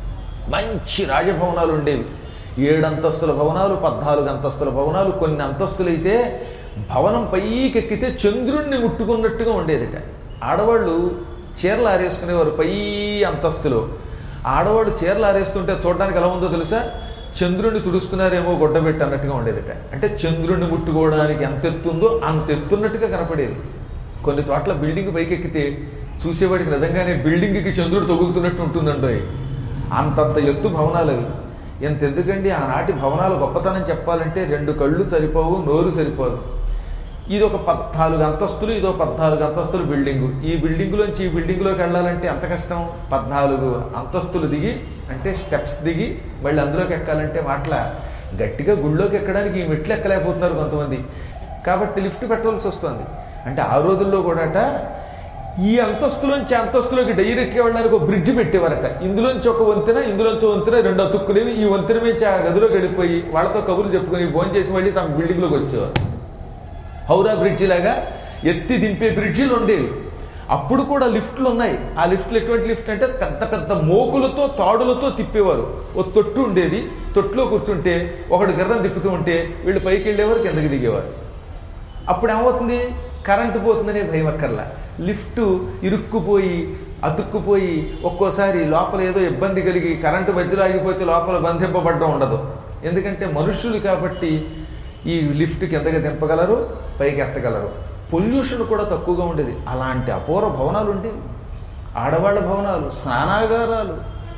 మంచి రాజభవనాలు ఉండేవి ఏడు అంతస్తుల భవనాలు పద్నాలుగు అంతస్తుల భవనాలు కొన్ని అంతస్తులైతే భవనం పైకెక్కితే చంద్రుణ్ణి ముట్టుకున్నట్టుగా ఉండేదిట ఆడవాళ్ళు చీరలు ఆరేసుకునేవారు పై అంతస్తులో ఆడవాళ్ళు చీరలు ఆరేస్తుంటే చూడడానికి ఎలా ఉందో తెలుసా చంద్రుడిని తుడుస్తున్నారేమో గొడ్డబెట్టి అన్నట్టుగా ఉండేదిట అంటే చంద్రుడిని ముట్టుకోవడానికి ఎంత ఎత్తుందో అంత ఎత్తున్నట్టుగా కనపడేది కొన్ని చోట్ల బిల్డింగ్ పైకెక్కితే చూసేవాడికి నిజంగానే బిల్డింగ్కి చంద్రుడు తగులుతున్నట్టు ఉంటుందండో అంతంత ఎత్తు భవనాలు అవి ఎంత ఎందుకండి ఆనాటి భవనాల గొప్పతనం చెప్పాలంటే రెండు కళ్ళు సరిపోవు నోరు సరిపోదు ఇది ఒక పద్నాలుగు అంతస్తులు ఇదో పద్నాలుగు అంతస్తులు బిల్డింగు ఈ బిల్డింగులోంచి ఈ బిల్డింగులోకి వెళ్ళాలంటే ఎంత కష్టం పద్నాలుగు అంతస్తులు దిగి అంటే స్టెప్స్ దిగి మళ్ళీ అందులోకి ఎక్కాలంటే మాటల గట్టిగా గుళ్ళోకి ఎక్కడానికి ఈ మెట్లు ఎక్కలేకపోతున్నారు కొంతమంది కాబట్టి లిఫ్ట్ పెట్టవలసి వస్తుంది అంటే ఆ రోజుల్లో కూడాట ఈ అంతస్తులోంచి అంతస్తులోకి డైరెక్ట్గా వెళ్ళడానికి ఒక బ్రిడ్జ్ పెట్టేవారట ఇందులోంచి ఒక వంతెన ఇందులోంచి ఒక వంతెన రెండు అతుక్కునేవి ఈ వంతెన మీద ఆ గదిలోకి వెళ్ళిపోయి వాళ్ళతో కబుర్లు చెప్పుకొని ఫోన్ చేసి మళ్ళీ తమ బిల్డింగ్లోకి వచ్చేవారు హౌరా బ్రిడ్జి లాగా ఎత్తి దింపే బ్రిడ్జిలు ఉండేవి అప్పుడు కూడా లిఫ్ట్లు ఉన్నాయి ఆ లిఫ్ట్లు ఎటువంటి లిఫ్ట్ అంటే పెద్ద పెద్ద మోకులతో తాడులతో తిప్పేవారు ఓ తొట్టు ఉండేది తొట్టులో కూర్చుంటే ఒకడు గిర్రం తిప్పుతూ ఉంటే వీళ్ళు పైకి వెళ్ళేవారు కిందకి దిగేవారు అప్పుడు ఏమవుతుంది కరెంటు పోతుందనే భయం అక్కర్లా లిఫ్ట్ ఇరుక్కుపోయి అతుక్కుపోయి ఒక్కోసారి లోపల ఏదో ఇబ్బంది కలిగి కరెంటు మధ్యలో ఆగిపోతే లోపల బంధింపబడడం ఉండదు ఎందుకంటే మనుషులు కాబట్టి ఈ లిఫ్ట్ కిందకి దింపగలరు పైకి ఎత్తగలరు పొల్యూషన్ కూడా తక్కువగా ఉండేది అలాంటి అపూర్వ భవనాలు ఉండేవి ఆడవాళ్ళ భవనాలు స్నానాగారాలు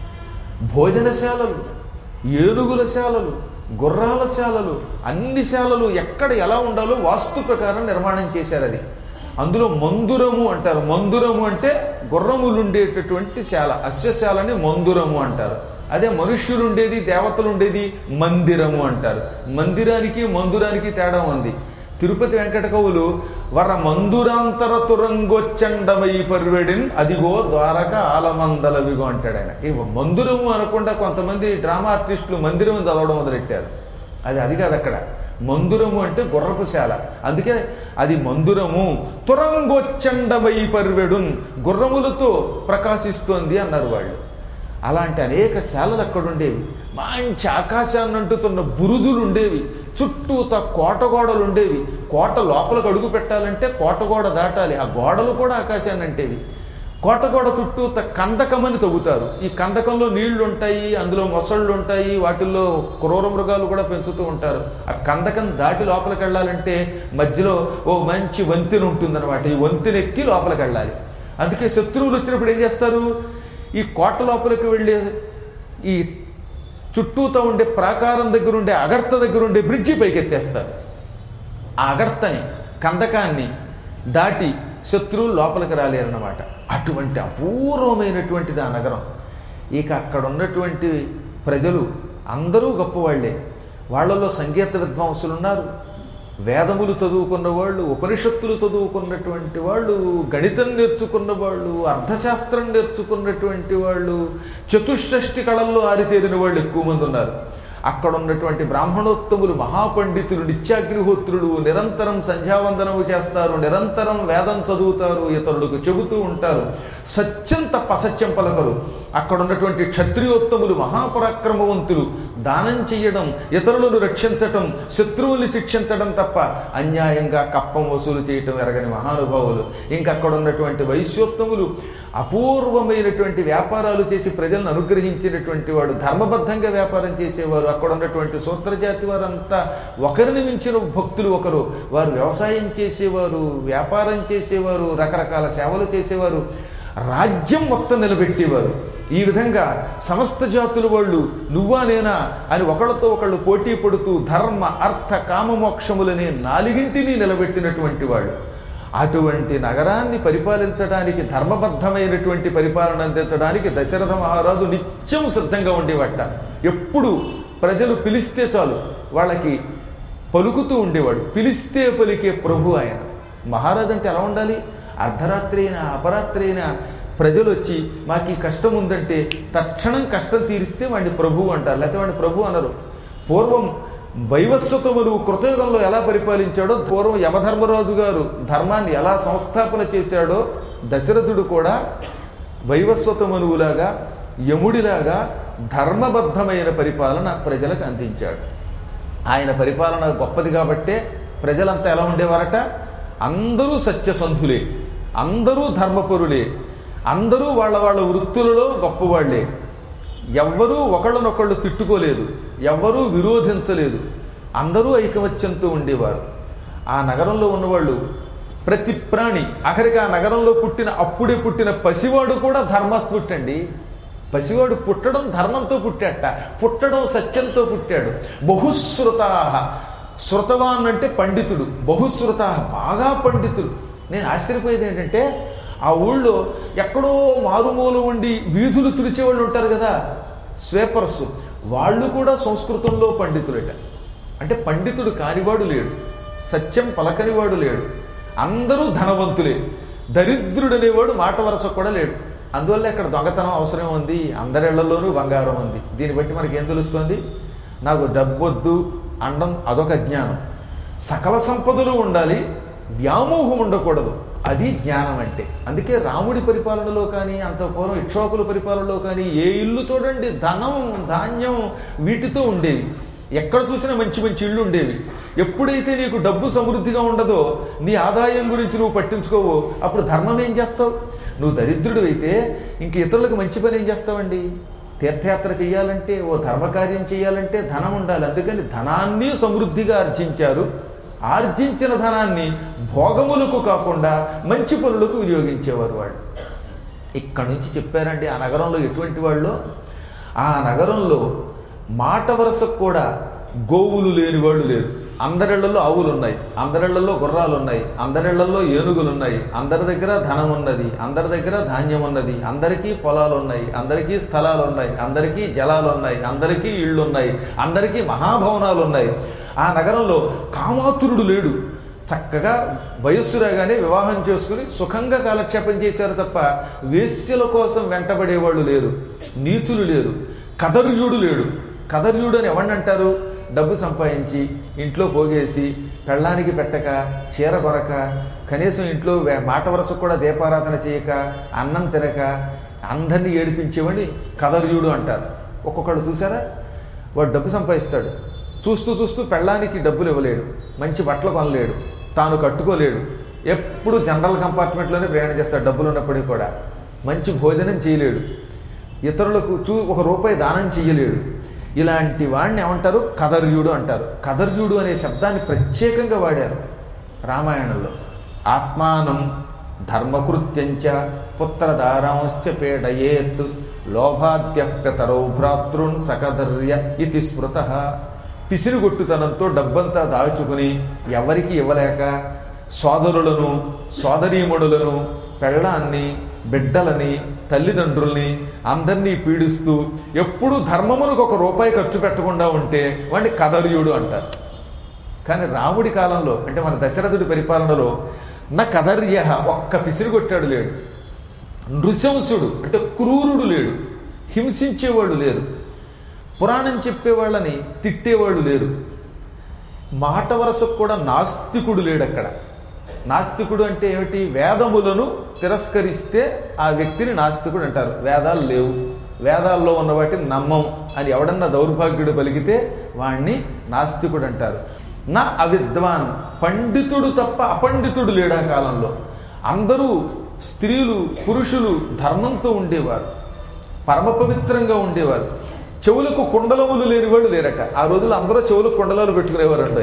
భోజనశాలలు ఏనుగుల శాలలు గుర్రాల శాలలు అన్ని శాలలు ఎక్కడ ఎలా ఉండాలో వాస్తు ప్రకారం నిర్మాణం చేశారు అది అందులో మందురము అంటారు మందురము అంటే గుర్రములు ఉండేటటువంటి శాల అస్యశాలని మందురము అంటారు అదే మనుష్యులు ఉండేది దేవతలు ఉండేది మందిరము అంటారు మందిరానికి మందురానికి తేడా ఉంది తిరుపతి వెంకట కవులు వర మందురాంతర తురంగొచ్చండమై పర్వెడిన్ అదిగో ద్వారక ఆలమందలవిగో అంటాడు ఆయన ఈ మందిరము అనకుండా కొంతమంది డ్రామా ఆర్టిస్టులు మందిరం చదవడం మొదలెట్టారు అది అది కాదు అక్కడ మందురము అంటే గుర్రపు శాల అందుకే అది మందురము తురంగొచ్చండమై పర్వెడున్ గుర్రములతో ప్రకాశిస్తోంది అన్నారు వాళ్ళు అలాంటి అనేక శాలలు అక్కడ ఉండేవి మంచి ఆకాశాన్ని అంటుతున్న బురుజులు ఉండేవి చుట్టూత కోటగోడలు ఉండేవి కోట లోపలికి అడుగు పెట్టాలంటే కోటగోడ దాటాలి ఆ గోడలు కూడా ఆకాశాన్ని అంటేవి కోటగోడ చుట్టూత కందకమని తవ్వుతారు ఈ కందకంలో నీళ్లు ఉంటాయి అందులో మొసళ్ళు ఉంటాయి వాటిల్లో క్రూర మృగాలు కూడా పెంచుతూ ఉంటారు ఆ కందకం దాటి లోపలికి వెళ్ళాలంటే మధ్యలో ఓ మంచి వంతెన ఉంటుందన్నమాట ఈ వంతెన ఎక్కి లోపలికి వెళ్ళాలి అందుకే శత్రువులు వచ్చినప్పుడు ఏం చేస్తారు ఈ కోట లోపలికి వెళ్ళే ఈ చుట్టూతో ఉండే ప్రాకారం దగ్గర ఉండే అగర్త దగ్గర ఉండే బ్రిడ్జి పైకి ఎత్తేస్తారు ఆ అగర్తని కందకాన్ని దాటి శత్రువులు లోపలికి రాలేరన్నమాట అటువంటి అపూర్వమైనటువంటిది ఆ నగరం ఇక అక్కడ ఉన్నటువంటి ప్రజలు అందరూ గొప్పవాళ్లే వాళ్ళలో సంగీత విద్వాంసులు ఉన్నారు వేదములు చదువుకున్న వాళ్ళు ఉపనిషత్తులు చదువుకున్నటువంటి వాళ్ళు గణితం నేర్చుకున్న వాళ్ళు అర్థశాస్త్రం నేర్చుకున్నటువంటి వాళ్ళు చతుష్టష్టి కళల్లో ఆరితేరిన వాళ్ళు ఎక్కువ మంది ఉన్నారు అక్కడ ఉన్నటువంటి బ్రాహ్మణోత్తములు మహాపండితులు నిత్యాగ్నిహోత్రులు నిరంతరం సంధ్యావందనము చేస్తారు నిరంతరం వేదం చదువుతారు ఇతరులకు చెబుతూ ఉంటారు సత్యం తప్ప అసత్యం పలకరు అక్కడ ఉన్నటువంటి క్షత్రియోత్తములు మహాపరాక్రమవంతులు దానం చెయ్యడం ఇతరులను రక్షించటం శత్రువుల్ని శిక్షించడం తప్ప అన్యాయంగా కప్పం వసూలు చేయటం ఎరగని మహానుభావులు ఇంకా అక్కడ ఉన్నటువంటి వైశ్యోత్తములు అపూర్వమైనటువంటి వ్యాపారాలు చేసి ప్రజలను అనుగ్రహించినటువంటి వాడు ధర్మబద్ధంగా వ్యాపారం చేసేవారు అక్కడ ఉన్నటువంటి సూత్రజాతి వారంతా ఒకరిని మించిన భక్తులు ఒకరు వారు వ్యవసాయం చేసేవారు వ్యాపారం చేసేవారు రకరకాల సేవలు చేసేవారు రాజ్యం మొత్తం నిలబెట్టేవారు ఈ విధంగా సమస్త జాతుల వాళ్ళు నువ్వా నేనా అని ఒకళ్ళతో ఒకళ్ళు పోటీ పడుతూ ధర్మ అర్థ కామమోక్షములనే నాలుగింటిని నిలబెట్టినటువంటి వాడు అటువంటి నగరాన్ని పరిపాలించడానికి ధర్మబద్ధమైనటువంటి పరిపాలన అందించడానికి దశరథ మహారాజు నిత్యం సిద్ధంగా ఉండేవాట ఎప్పుడు ప్రజలు పిలిస్తే చాలు వాళ్ళకి పలుకుతూ ఉండేవాడు పిలిస్తే పలికే ప్రభు ఆయన మహారాజు అంటే ఎలా ఉండాలి అర్ధరాత్రి అయినా అపరాత్రి అయినా ప్రజలు వచ్చి మాకు ఈ కష్టం ఉందంటే తక్షణం కష్టం తీరిస్తే వాడిని ప్రభువు అంటారు లేకపోతే వాడిని ప్రభు అనరు పూర్వం వైవస్వతములు కృతయుగంలో ఎలా పరిపాలించాడో పూర్వం యమధర్మరాజు గారు ధర్మాన్ని ఎలా సంస్థాపన చేశాడో దశరథుడు కూడా వైవస్వతమనువులాగా యముడిలాగా ధర్మబద్ధమైన పరిపాలన ప్రజలకు అందించాడు ఆయన పరిపాలన గొప్పది కాబట్టే ప్రజలంతా ఎలా ఉండేవారట అందరూ సత్యసంధులే అందరూ ధర్మపరులే అందరూ వాళ్ళ వాళ్ళ వృత్తులలో గొప్పవాళ్లే ఎవ్వరూ ఒకళ్ళనొకళ్ళు తిట్టుకోలేదు ఎవ్వరూ విరోధించలేదు అందరూ ఐకమత్యంతో ఉండేవారు ఆ నగరంలో ఉన్నవాళ్ళు ప్రతి ప్రాణి ఆఖరికి ఆ నగరంలో పుట్టిన అప్పుడే పుట్టిన పసివాడు కూడా ధర్మాత్ముట్టండి పసివాడు పుట్టడం ధర్మంతో పుట్టాట పుట్టడం సత్యంతో పుట్టాడు బహుశ్రుతా శృతవాన్ అంటే పండితుడు బహుశ్రుత బాగా పండితుడు నేను ఆశ్చర్యపోయేది ఏంటంటే ఆ ఊళ్ళో ఎక్కడో మారుమూల ఉండి వీధులు తుడిచేవాళ్ళు ఉంటారు కదా స్వేపర్స్ వాళ్ళు కూడా సంస్కృతంలో పండితులట అంటే పండితుడు కానివాడు లేడు సత్యం పలకనివాడు లేడు అందరూ ధనవంతులే దరిద్రుడనేవాడు మాట వరస కూడా లేడు అందువల్ల ఇక్కడ దొంగతనం అవసరం ఉంది అందరిళ్లలోనూ బంగారం ఉంది దీన్ని బట్టి మనకి ఏం తెలుస్తుంది నాకు డబ్బొద్దు అండం అదొక జ్ఞానం సకల సంపదలు ఉండాలి వ్యామోహం ఉండకూడదు అది జ్ఞానం అంటే అందుకే రాముడి పరిపాలనలో కానీ అంత పూర్వం ఇక్షోకుల పరిపాలనలో కానీ ఏ ఇల్లు చూడండి ధనం ధాన్యం వీటితో ఉండేవి ఎక్కడ చూసినా మంచి మంచి ఇళ్ళు ఉండేవి ఎప్పుడైతే నీకు డబ్బు సమృద్ధిగా ఉండదో నీ ఆదాయం గురించి నువ్వు పట్టించుకోవో అప్పుడు ధర్మం ఏం చేస్తావు నువ్వు దరిద్రుడు అయితే ఇంక ఇతరులకు మంచి పని ఏం చేస్తావండి తీర్థయాత్ర చేయాలంటే ఓ ధర్మకార్యం చేయాలంటే ధనం ఉండాలి అందుకని ధనాన్ని సమృద్ధిగా ఆర్జించారు ఆర్జించిన ధనాన్ని భోగములకు కాకుండా మంచి పనులకు వినియోగించేవారు వాళ్ళు ఇక్కడ నుంచి చెప్పారండి ఆ నగరంలో ఎటువంటి వాళ్ళు ఆ నగరంలో మాట వరసకు కూడా గోవులు లేని వాళ్ళు లేరు అందరిళ్లలో ఆవులు ఉన్నాయి అందరిళ్లలో గుర్రాలు ఉన్నాయి అందరిళ్లలో ఏనుగులు ఉన్నాయి అందరి దగ్గర ధనం ఉన్నది అందరి దగ్గర ధాన్యం ఉన్నది అందరికీ పొలాలు ఉన్నాయి అందరికీ స్థలాలు ఉన్నాయి అందరికీ జలాలు ఉన్నాయి అందరికీ ఇళ్ళు ఉన్నాయి అందరికీ మహాభవనాలు ఉన్నాయి ఆ నగరంలో కామాతురుడు లేడు చక్కగా వయస్సు రాగానే వివాహం చేసుకుని సుఖంగా కాలక్షేపం చేశారు తప్ప వేశ్యల కోసం వెంటబడేవాళ్ళు లేరు నీచులు లేరు కదర్యుడు లేడు కదర్యుడు అని ఎవరిని అంటారు డబ్బు సంపాదించి ఇంట్లో పోగేసి పెళ్ళానికి పెట్టక చీర కొరక కనీసం ఇంట్లో వే- మాట వరసకు కూడా దీపారాధన చేయక అన్నం తినక అందరినీ ఏడిపించేవాడిని కదర్యుడు అంటారు ఒక్కొక్కడు చూసారా వాడు డబ్బు సంపాదిస్తాడు చూస్తూ చూస్తూ పెళ్ళానికి డబ్బులు ఇవ్వలేడు మంచి బట్టలు కొనలేడు తాను కట్టుకోలేడు ఎప్పుడు జనరల్ కంపార్ట్మెంట్లోనే ప్రయాణం చేస్తాడు డబ్బులు ఉన్నప్పటికీ కూడా మంచి భోజనం చేయలేడు ఇతరులకు చూ ఒక రూపాయి దానం చెయ్యలేడు ఇలాంటి వాడిని ఏమంటారు కదర్యుడు అంటారు కదర్యుడు అనే శబ్దాన్ని ప్రత్యేకంగా వాడారు రామాయణంలో ఆత్మానం ధర్మకృత్యంచ పుత్రదారాంశ్చ పీడయేత్ లోభాద్యప్యతరౌ భ్రాతృన్ సకదర్య ఇది స్మృత పిసిరుగొట్టుతనంతో డబ్బంతా దాచుకుని ఎవరికి ఇవ్వలేక సోదరులను సోదరీమణులను పెళ్ళాన్ని బిడ్డలని తల్లిదండ్రుల్ని అందరినీ పీడిస్తూ ఎప్పుడూ ధర్మమునకు ఒక రూపాయి ఖర్చు పెట్టకుండా ఉంటే వాడిని కదర్యుడు అంటారు కానీ రాముడి కాలంలో అంటే మన దశరథుడి పరిపాలనలో నా కదర్య ఒక్క పిసిరిగొట్టాడు లేడు నృశంసుడు అంటే క్రూరుడు లేడు హింసించేవాడు లేరు పురాణం చెప్పేవాళ్ళని తిట్టేవాళ్ళు లేరు మాట వరసకు కూడా నాస్తికుడు లేడు అక్కడ నాస్తికుడు అంటే ఏమిటి వేదములను తిరస్కరిస్తే ఆ వ్యక్తిని నాస్తికుడు అంటారు వేదాలు లేవు వేదాల్లో ఉన్న వాటిని నమ్మం అని ఎవడన్నా దౌర్భాగ్యుడు పలికితే వాణ్ణి నాస్తికుడు అంటారు నా అవిద్వాన్ పండితుడు తప్ప అపండితుడు లేడా కాలంలో అందరూ స్త్రీలు పురుషులు ధర్మంతో ఉండేవారు పరమ పవిత్రంగా ఉండేవారు చెవులకు కుండలములు లేనివాడు లేరట ఆ రోజుల్లో అందరూ చెవులకు కుండలాలు పెట్టుకునేవారు అండి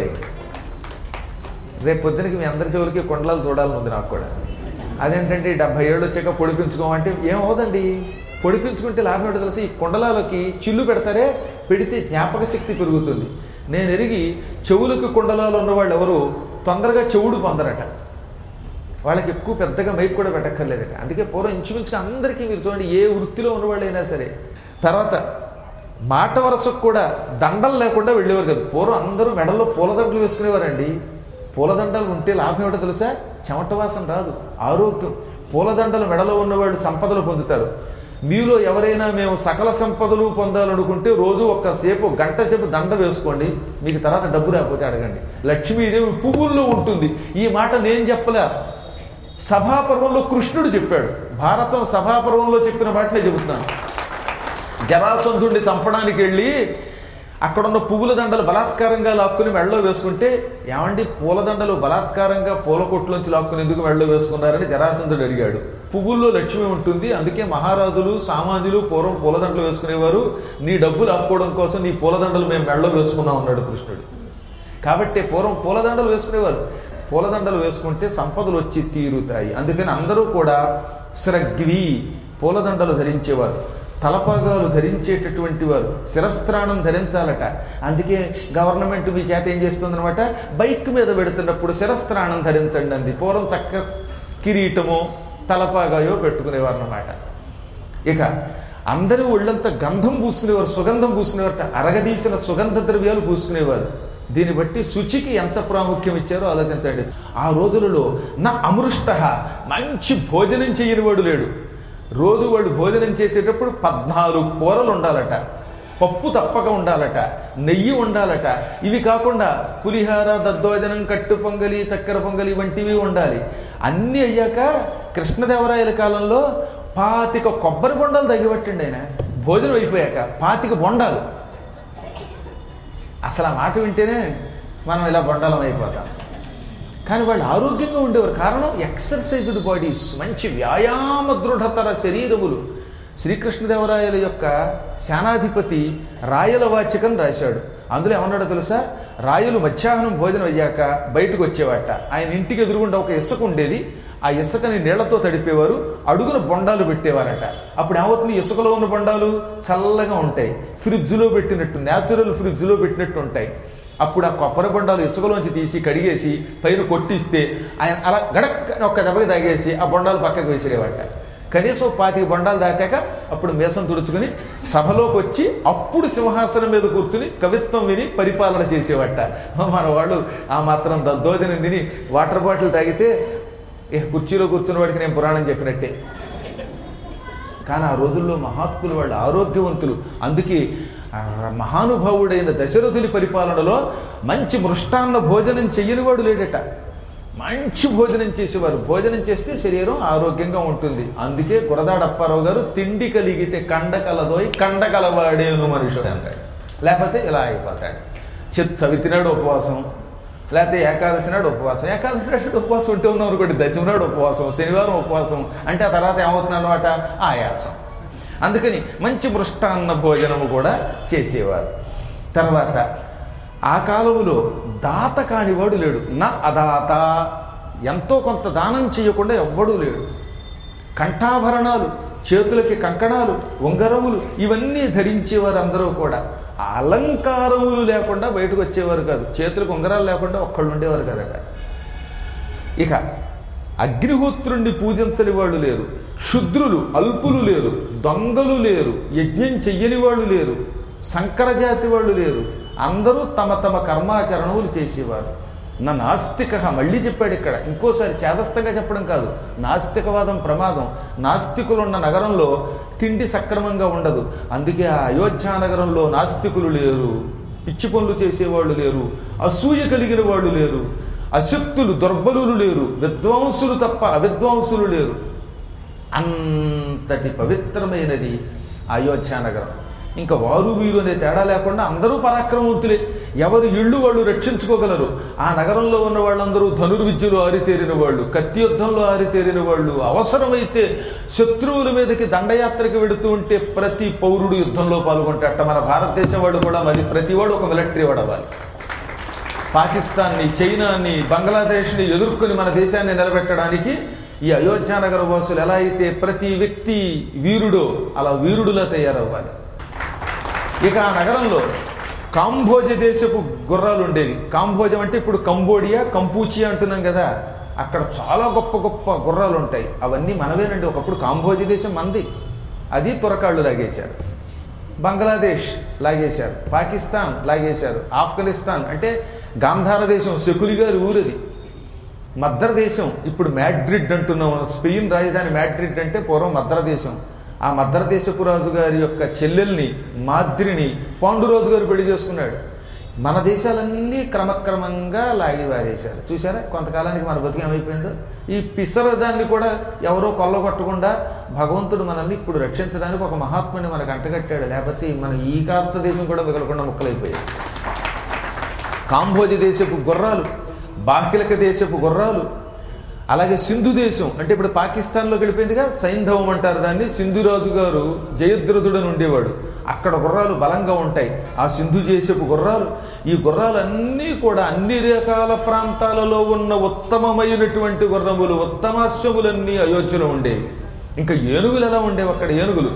రేపు పొద్దునకి మీ అందరి చెవులకి కుండలాలు చూడాలని ఉంది నాకు కూడా అదేంటంటే ఈ డెబ్బై ఏళ్ళు వచ్చాక పొడిపించుకోమంటే ఏమవుదండి పొడిపించుకుంటే లాభం ఏంటో తెలిసి ఈ కుండలాలకి చిల్లు పెడతారే పెడితే జ్ఞాపక శక్తి పెరుగుతుంది నేను ఎరిగి చెవులకు కుండలాలు ఉన్నవాళ్ళు ఎవరు తొందరగా చెవుడు పొందరట వాళ్ళకి ఎక్కువ పెద్దగా మైక్ కూడా పెట్టక్కర్లేదట అందుకే పూర్వం ఇంచుమించుగా అందరికీ మీరు చూడండి ఏ వృత్తిలో ఉన్నవాళ్ళైనా సరే తర్వాత మాట వరసకు కూడా దండలు లేకుండా వెళ్ళేవారు కదా పూర్వం అందరూ మెడల్లో పూలదండలు వేసుకునేవారండి పూలదండలు ఉంటే లాభం ఏమిటో తెలుసా చెమట వాసన రాదు ఆరోగ్యం పూలదండలు మెడలో ఉన్నవాళ్ళు సంపదలు పొందుతారు మీలో ఎవరైనా మేము సకల సంపదలు పొందాలనుకుంటే రోజు ఒక్కసేపు గంట సేపు దండ వేసుకోండి మీకు తర్వాత డబ్బు రాకపోతే అడగండి లక్ష్మీదేవి పువ్వుల్లో ఉంటుంది ఈ మాట నేను చెప్పలే సభాపర్వంలో కృష్ణుడు చెప్పాడు భారతం సభాపర్వంలో చెప్పిన మాటనే చెబుతున్నాను జరాసంధుడిని చంపడానికి వెళ్ళి అక్కడున్న పువ్వుల దండలు బలాత్కారంగా లాక్కుని మెడలో వేసుకుంటే ఏమండి పూలదండలు బలాత్కారంగా పూల కొట్లోంచి లాక్కుని ఎందుకు మెడలో వేసుకున్నారని జరాసంధుడు అడిగాడు పువ్వుల్లో లక్ష్మి ఉంటుంది అందుకే మహారాజులు సామాన్యులు పూర్వం పూలదండలు వేసుకునేవారు నీ డబ్బు లాక్కోవడం కోసం నీ పూలదండలు మేము మెడలో వేసుకున్నాం అన్నాడు కృష్ణుడు కాబట్టి పూర్వం పూలదండలు వేసుకునేవారు పూలదండలు వేసుకుంటే సంపదలు వచ్చి తీరుతాయి అందుకని అందరూ కూడా స్రగ్వి పూలదండలు ధరించేవారు తలపాగాలు ధరించేటటువంటి వారు శిరస్త్రాణం ధరించాలట అందుకే గవర్నమెంట్ మీ చేత ఏం చేస్తుందనమాట బైక్ మీద పెడుతున్నప్పుడు శిరస్త్రాణం ధరించండి అంది పూర్వం చక్క కిరీటమో తలపాగాయో పెట్టుకునేవారు అన్నమాట ఇక అందరూ ఒళ్ళంతా గంధం పూసుకునేవారు సుగంధం పూసుకునేవారు అరగదీసిన సుగంధ ద్రవ్యాలు పూసుకునేవారు దీన్ని బట్టి శుచికి ఎంత ప్రాముఖ్యం ఇచ్చారో ఆలోచించండి ఆ రోజులలో నా అమృష్ట మంచి భోజనం చేయనివాడు లేడు రోజు వాడు భోజనం చేసేటప్పుడు పద్నాలుగు కూరలు ఉండాలట పప్పు తప్పక ఉండాలట నెయ్యి ఉండాలట ఇవి కాకుండా పులిహార దద్దోజనం కట్టు పొంగలి చక్కెర పొంగలి వంటివి ఉండాలి అన్నీ అయ్యాక కృష్ణదేవరాయల కాలంలో పాతిక కొబ్బరి బొండాలు తగ్గిపట్టండి ఆయన భోజనం అయిపోయాక పాతిక బొండాలు అసలు ఆ మాట వింటేనే మనం ఇలా బొండాలం అయిపోతాం కానీ వాళ్ళు ఆరోగ్యంగా ఉండేవారు కారణం ఎక్సర్సైజ్డ్ బాడీస్ మంచి వ్యాయామ దృఢతర శరీరములు శ్రీకృష్ణదేవరాయల యొక్క సేనాధిపతి రాయల వాచకం రాశాడు అందులో ఏమన్నాడో తెలుసా రాయలు మధ్యాహ్నం భోజనం అయ్యాక బయటకు వచ్చేవాట ఆయన ఇంటికి ఎదురుగుండా ఒక ఇసుక ఉండేది ఆ ఇసుకని నీళ్లతో తడిపేవారు అడుగున బొండాలు పెట్టేవారట అప్పుడు ఏమవుతుంది ఇసుకలో ఉన్న బొండాలు చల్లగా ఉంటాయి ఫ్రిడ్జ్లో పెట్టినట్టు న్యాచురల్ ఫ్రిడ్జ్లో పెట్టినట్టు ఉంటాయి అప్పుడు ఆ కొబ్బరి బొండాలు ఇసుకలోంచి తీసి కడిగేసి పైన కొట్టిస్తే ఆయన అలా గడక్ అని ఒక్క దెబ్బకి తాగేసి ఆ బొండాలు పక్కకు వేసిరేవాట కనీసం పాతిక బొండాలు దాటాక అప్పుడు మీసం తుడుచుకుని సభలోకి వచ్చి అప్పుడు సింహాసనం మీద కూర్చుని కవిత్వం విని పరిపాలన చేసేవాట మన వాళ్ళు ఆ మాత్రం దద్దోజనం తిని వాటర్ బాటిల్ తాగితే ఇక కుర్చీలో కూర్చున్న వాడికి నేను పురాణం చెప్పినట్టే కానీ ఆ రోజుల్లో మహాత్ములు వాళ్ళు ఆరోగ్యవంతులు అందుకే ఆ మహానుభావుడైన దశరథుని పరిపాలనలో మంచి మృష్టాన్న భోజనం చెయ్యనివాడు లేడట మంచి భోజనం చేసేవారు భోజనం చేస్తే శరీరం ఆరోగ్యంగా ఉంటుంది అందుకే గురదాడ అప్పారావు గారు తిండి కలిగితే కండ కలదోయి కండ కలవాడేను మనుషుడు అంటాడు లేకపోతే ఇలా అయిపోతాడు చెప్ చవి తినాడు ఉపవాసం లేకపోతే ఏకాదశి నాడు ఉపవాసం ఏకాదశి నాడు ఉపవాసం ఉంటే ఉన్నాం అనుకోండి దశమి నాడు ఉపవాసం శనివారం ఉపవాసం అంటే ఆ తర్వాత ఏమవుతుంది అనమాట ఆయాసం అందుకని మంచి మృష్టాన్న భోజనము కూడా చేసేవారు తర్వాత ఆ కాలములో దాత కానివాడు లేడు నా అదాత ఎంతో కొంత దానం చేయకుండా ఎవ్వడూ లేడు కంఠాభరణాలు చేతులకి కంకణాలు ఉంగరములు ఇవన్నీ ధరించేవారు అందరూ కూడా అలంకారములు లేకుండా బయటకు వచ్చేవారు కాదు చేతులకు ఉంగరాలు లేకుండా ఒక్కళ్ళు ఉండేవారు కదట ఇక అగ్నిహోత్రుణ్ణి పూజించని వాళ్ళు లేరు శుద్రులు అల్పులు లేరు దొంగలు లేరు యజ్ఞం చెయ్యని వాళ్ళు లేరు సంకరజాతి వాళ్ళు లేరు అందరూ తమ తమ కర్మాచరణములు చేసేవారు నా నాస్తిక మళ్ళీ చెప్పాడు ఇక్కడ ఇంకోసారి చేదస్తంగా చెప్పడం కాదు నాస్తికవాదం ప్రమాదం నాస్తికులు ఉన్న నగరంలో తిండి సక్రమంగా ఉండదు అందుకే ఆ అయోధ్య నగరంలో నాస్తికులు లేరు పిచ్చి పనులు చేసేవాళ్ళు లేరు అసూయ కలిగిన వాళ్ళు లేరు అశక్తులు దుర్బలులు లేరు విద్వాంసులు తప్ప అవిద్వాంసులు లేరు అంతటి పవిత్రమైనది అయోధ్య నగరం ఇంకా వారు వీరు అనే తేడా లేకుండా అందరూ పరాక్రమవంతులే ఎవరు ఇళ్ళు వాళ్ళు రక్షించుకోగలరు ఆ నగరంలో ఉన్న వాళ్ళందరూ ధనుర్విద్యలు ఆరితేరిన వాళ్ళు కత్తి యుద్ధంలో ఆరితేరిన వాళ్ళు అవసరమైతే శత్రువుల మీదకి దండయాత్రకి వెడుతూ ఉంటే ప్రతి పౌరుడు యుద్ధంలో పాల్గొంటాట మన భారతదేశం వాడు కూడా మరి ప్రతి వాడు ఒక మిలిటరీ వాడు అవ్వాలి పాకిస్తాన్ని చైనాని బంగ్లాదేశ్ని ఎదుర్కొని మన దేశాన్ని నిలబెట్టడానికి ఈ అయోధ్యానగర వాసులు ఎలా అయితే ప్రతి వ్యక్తి వీరుడో అలా వీరుడులా తయారవ్వాలి ఇక ఆ నగరంలో కాంబోజ దేశపు గుర్రాలు ఉండేవి కాంబోజం అంటే ఇప్పుడు కంబోడియా కంపూచియా అంటున్నాం కదా అక్కడ చాలా గొప్ప గొప్ప గుర్రాలు ఉంటాయి అవన్నీ మనవేనండి ఒకప్పుడు కాంబోజ దేశం మంది అది తురకాళ్ళు లాగేశారు బంగ్లాదేశ్ లాగేశారు పాకిస్తాన్ లాగేశారు ఆఫ్ఘనిస్తాన్ అంటే గాంధార దేశం శకులి గారి ఊరది మద్ర దేశం ఇప్పుడు మ్యాడ్రిడ్ అంటున్నాం స్పెయిన్ రాజధాని మ్యాడ్రిడ్ అంటే పూర్వం మద్ర దేశం ఆ మద్ర దేశపు రాజు గారి యొక్క చెల్లెల్ని మాద్రిని పాండురాజు గారు పెళ్లి చేసుకున్నాడు మన దేశాలన్నీ క్రమక్రమంగా లాగి వారేశారు చూసారా కొంతకాలానికి మన బతికి ఏమైపోయిందో ఈ పిసర దాన్ని కూడా ఎవరో కొల్లగొట్టకుండా భగవంతుడు మనల్ని ఇప్పుడు రక్షించడానికి ఒక మహాత్ముని మనకు అంటగట్టాడు లేకపోతే మన ఈ కాస్త దేశం కూడా మిగలకుండా ముక్కలైపోయాయి కాంబోజి దేశపు గుర్రాలు బాహ్యలక దేశపు గుర్రాలు అలాగే సింధు దేశం అంటే ఇప్పుడు పాకిస్తాన్లోకి వెళ్ళిపోయిందిగా సైంధవం అంటారు దాన్ని సింధురాజు గారు జయద్రథుడని ఉండేవాడు అక్కడ గుర్రాలు బలంగా ఉంటాయి ఆ సింధు దేశపు గుర్రాలు ఈ గుర్రాలన్నీ కూడా అన్ని రకాల ప్రాంతాలలో ఉన్న ఉత్తమమైనటువంటి గుర్రములు ఉత్తమాశ్వములన్నీ అయోధ్యలో ఉండేవి ఇంకా ఏనుగులు ఎలా ఉండేవి అక్కడ ఏనుగులు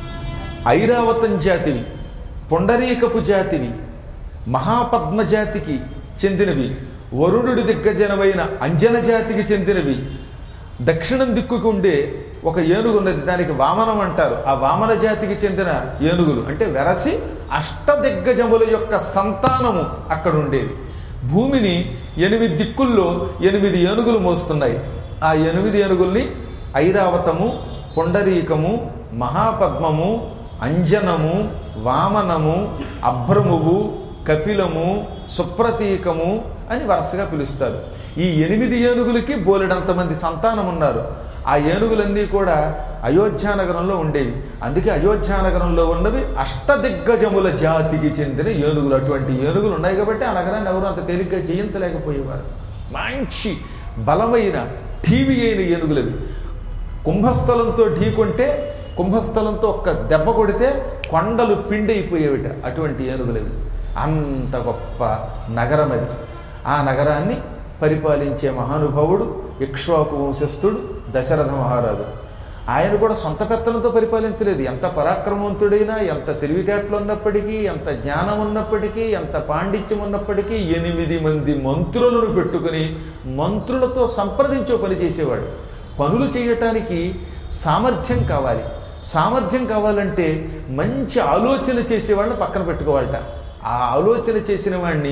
ఐరావతం జాతివి పొండరీకపు జాతివి మహాపద్మ జాతికి చెందినవి వరుణుడి దిగ్గజనమైన అంజన జాతికి చెందినవి దక్షిణం దిక్కుకు ఉండే ఒక ఏనుగు ఉన్నది దానికి వామనం అంటారు ఆ వామన జాతికి చెందిన ఏనుగులు అంటే వెరసి అష్టదిగ్గజముల యొక్క సంతానము అక్కడ ఉండేది భూమిని ఎనిమిది దిక్కుల్లో ఎనిమిది ఏనుగులు మోస్తున్నాయి ఆ ఎనిమిది ఏనుగుల్ని ఐరావతము పుండరీకము మహాపద్మము అంజనము వామనము అభ్రమువు కపిలము సుప్రతీకము అని వరుసగా పిలుస్తారు ఈ ఎనిమిది ఏనుగులకి బోలెడంతమంది సంతానం ఉన్నారు ఆ ఏనుగులన్నీ కూడా అయోధ్యానగరంలో ఉండేవి అందుకే అయోధ్యానగరంలో ఉన్నవి అష్టదిగ్గజముల జాతికి చెందిన ఏనుగులు అటువంటి ఏనుగులు ఉన్నాయి కాబట్టి ఆ నగరాన్ని ఎవరు అంత తేలిగ్గా జయించలేకపోయేవారు మంచి బలమైన టీవీ అయిన ఏనుగులవి కుంభస్థలంతో ఢీకొంటే కుంభస్థలంతో ఒక్క దెబ్బ కొడితే కొండలు పిండి అయిపోయేవిట అటువంటి ఏనుగులవి అంత గొప్ప నగరం అది ఆ నగరాన్ని పరిపాలించే మహానుభావుడు ఇక్ష్వాకు వంశస్థుడు దశరథ మహారాజు ఆయన కూడా సొంత పెత్తలతో పరిపాలించలేదు ఎంత పరాక్రమవంతుడైనా ఎంత తెలివితేటలు ఉన్నప్పటికీ ఎంత జ్ఞానం ఉన్నప్పటికీ ఎంత పాండిత్యం ఉన్నప్పటికీ ఎనిమిది మంది మంత్రులను పెట్టుకుని మంత్రులతో సంప్రదించో పని చేసేవాడు పనులు చేయటానికి సామర్థ్యం కావాలి సామర్థ్యం కావాలంటే మంచి ఆలోచన చేసేవాళ్ళని పక్కన పెట్టుకోవాలట ఆ ఆలోచన చేసిన వాడిని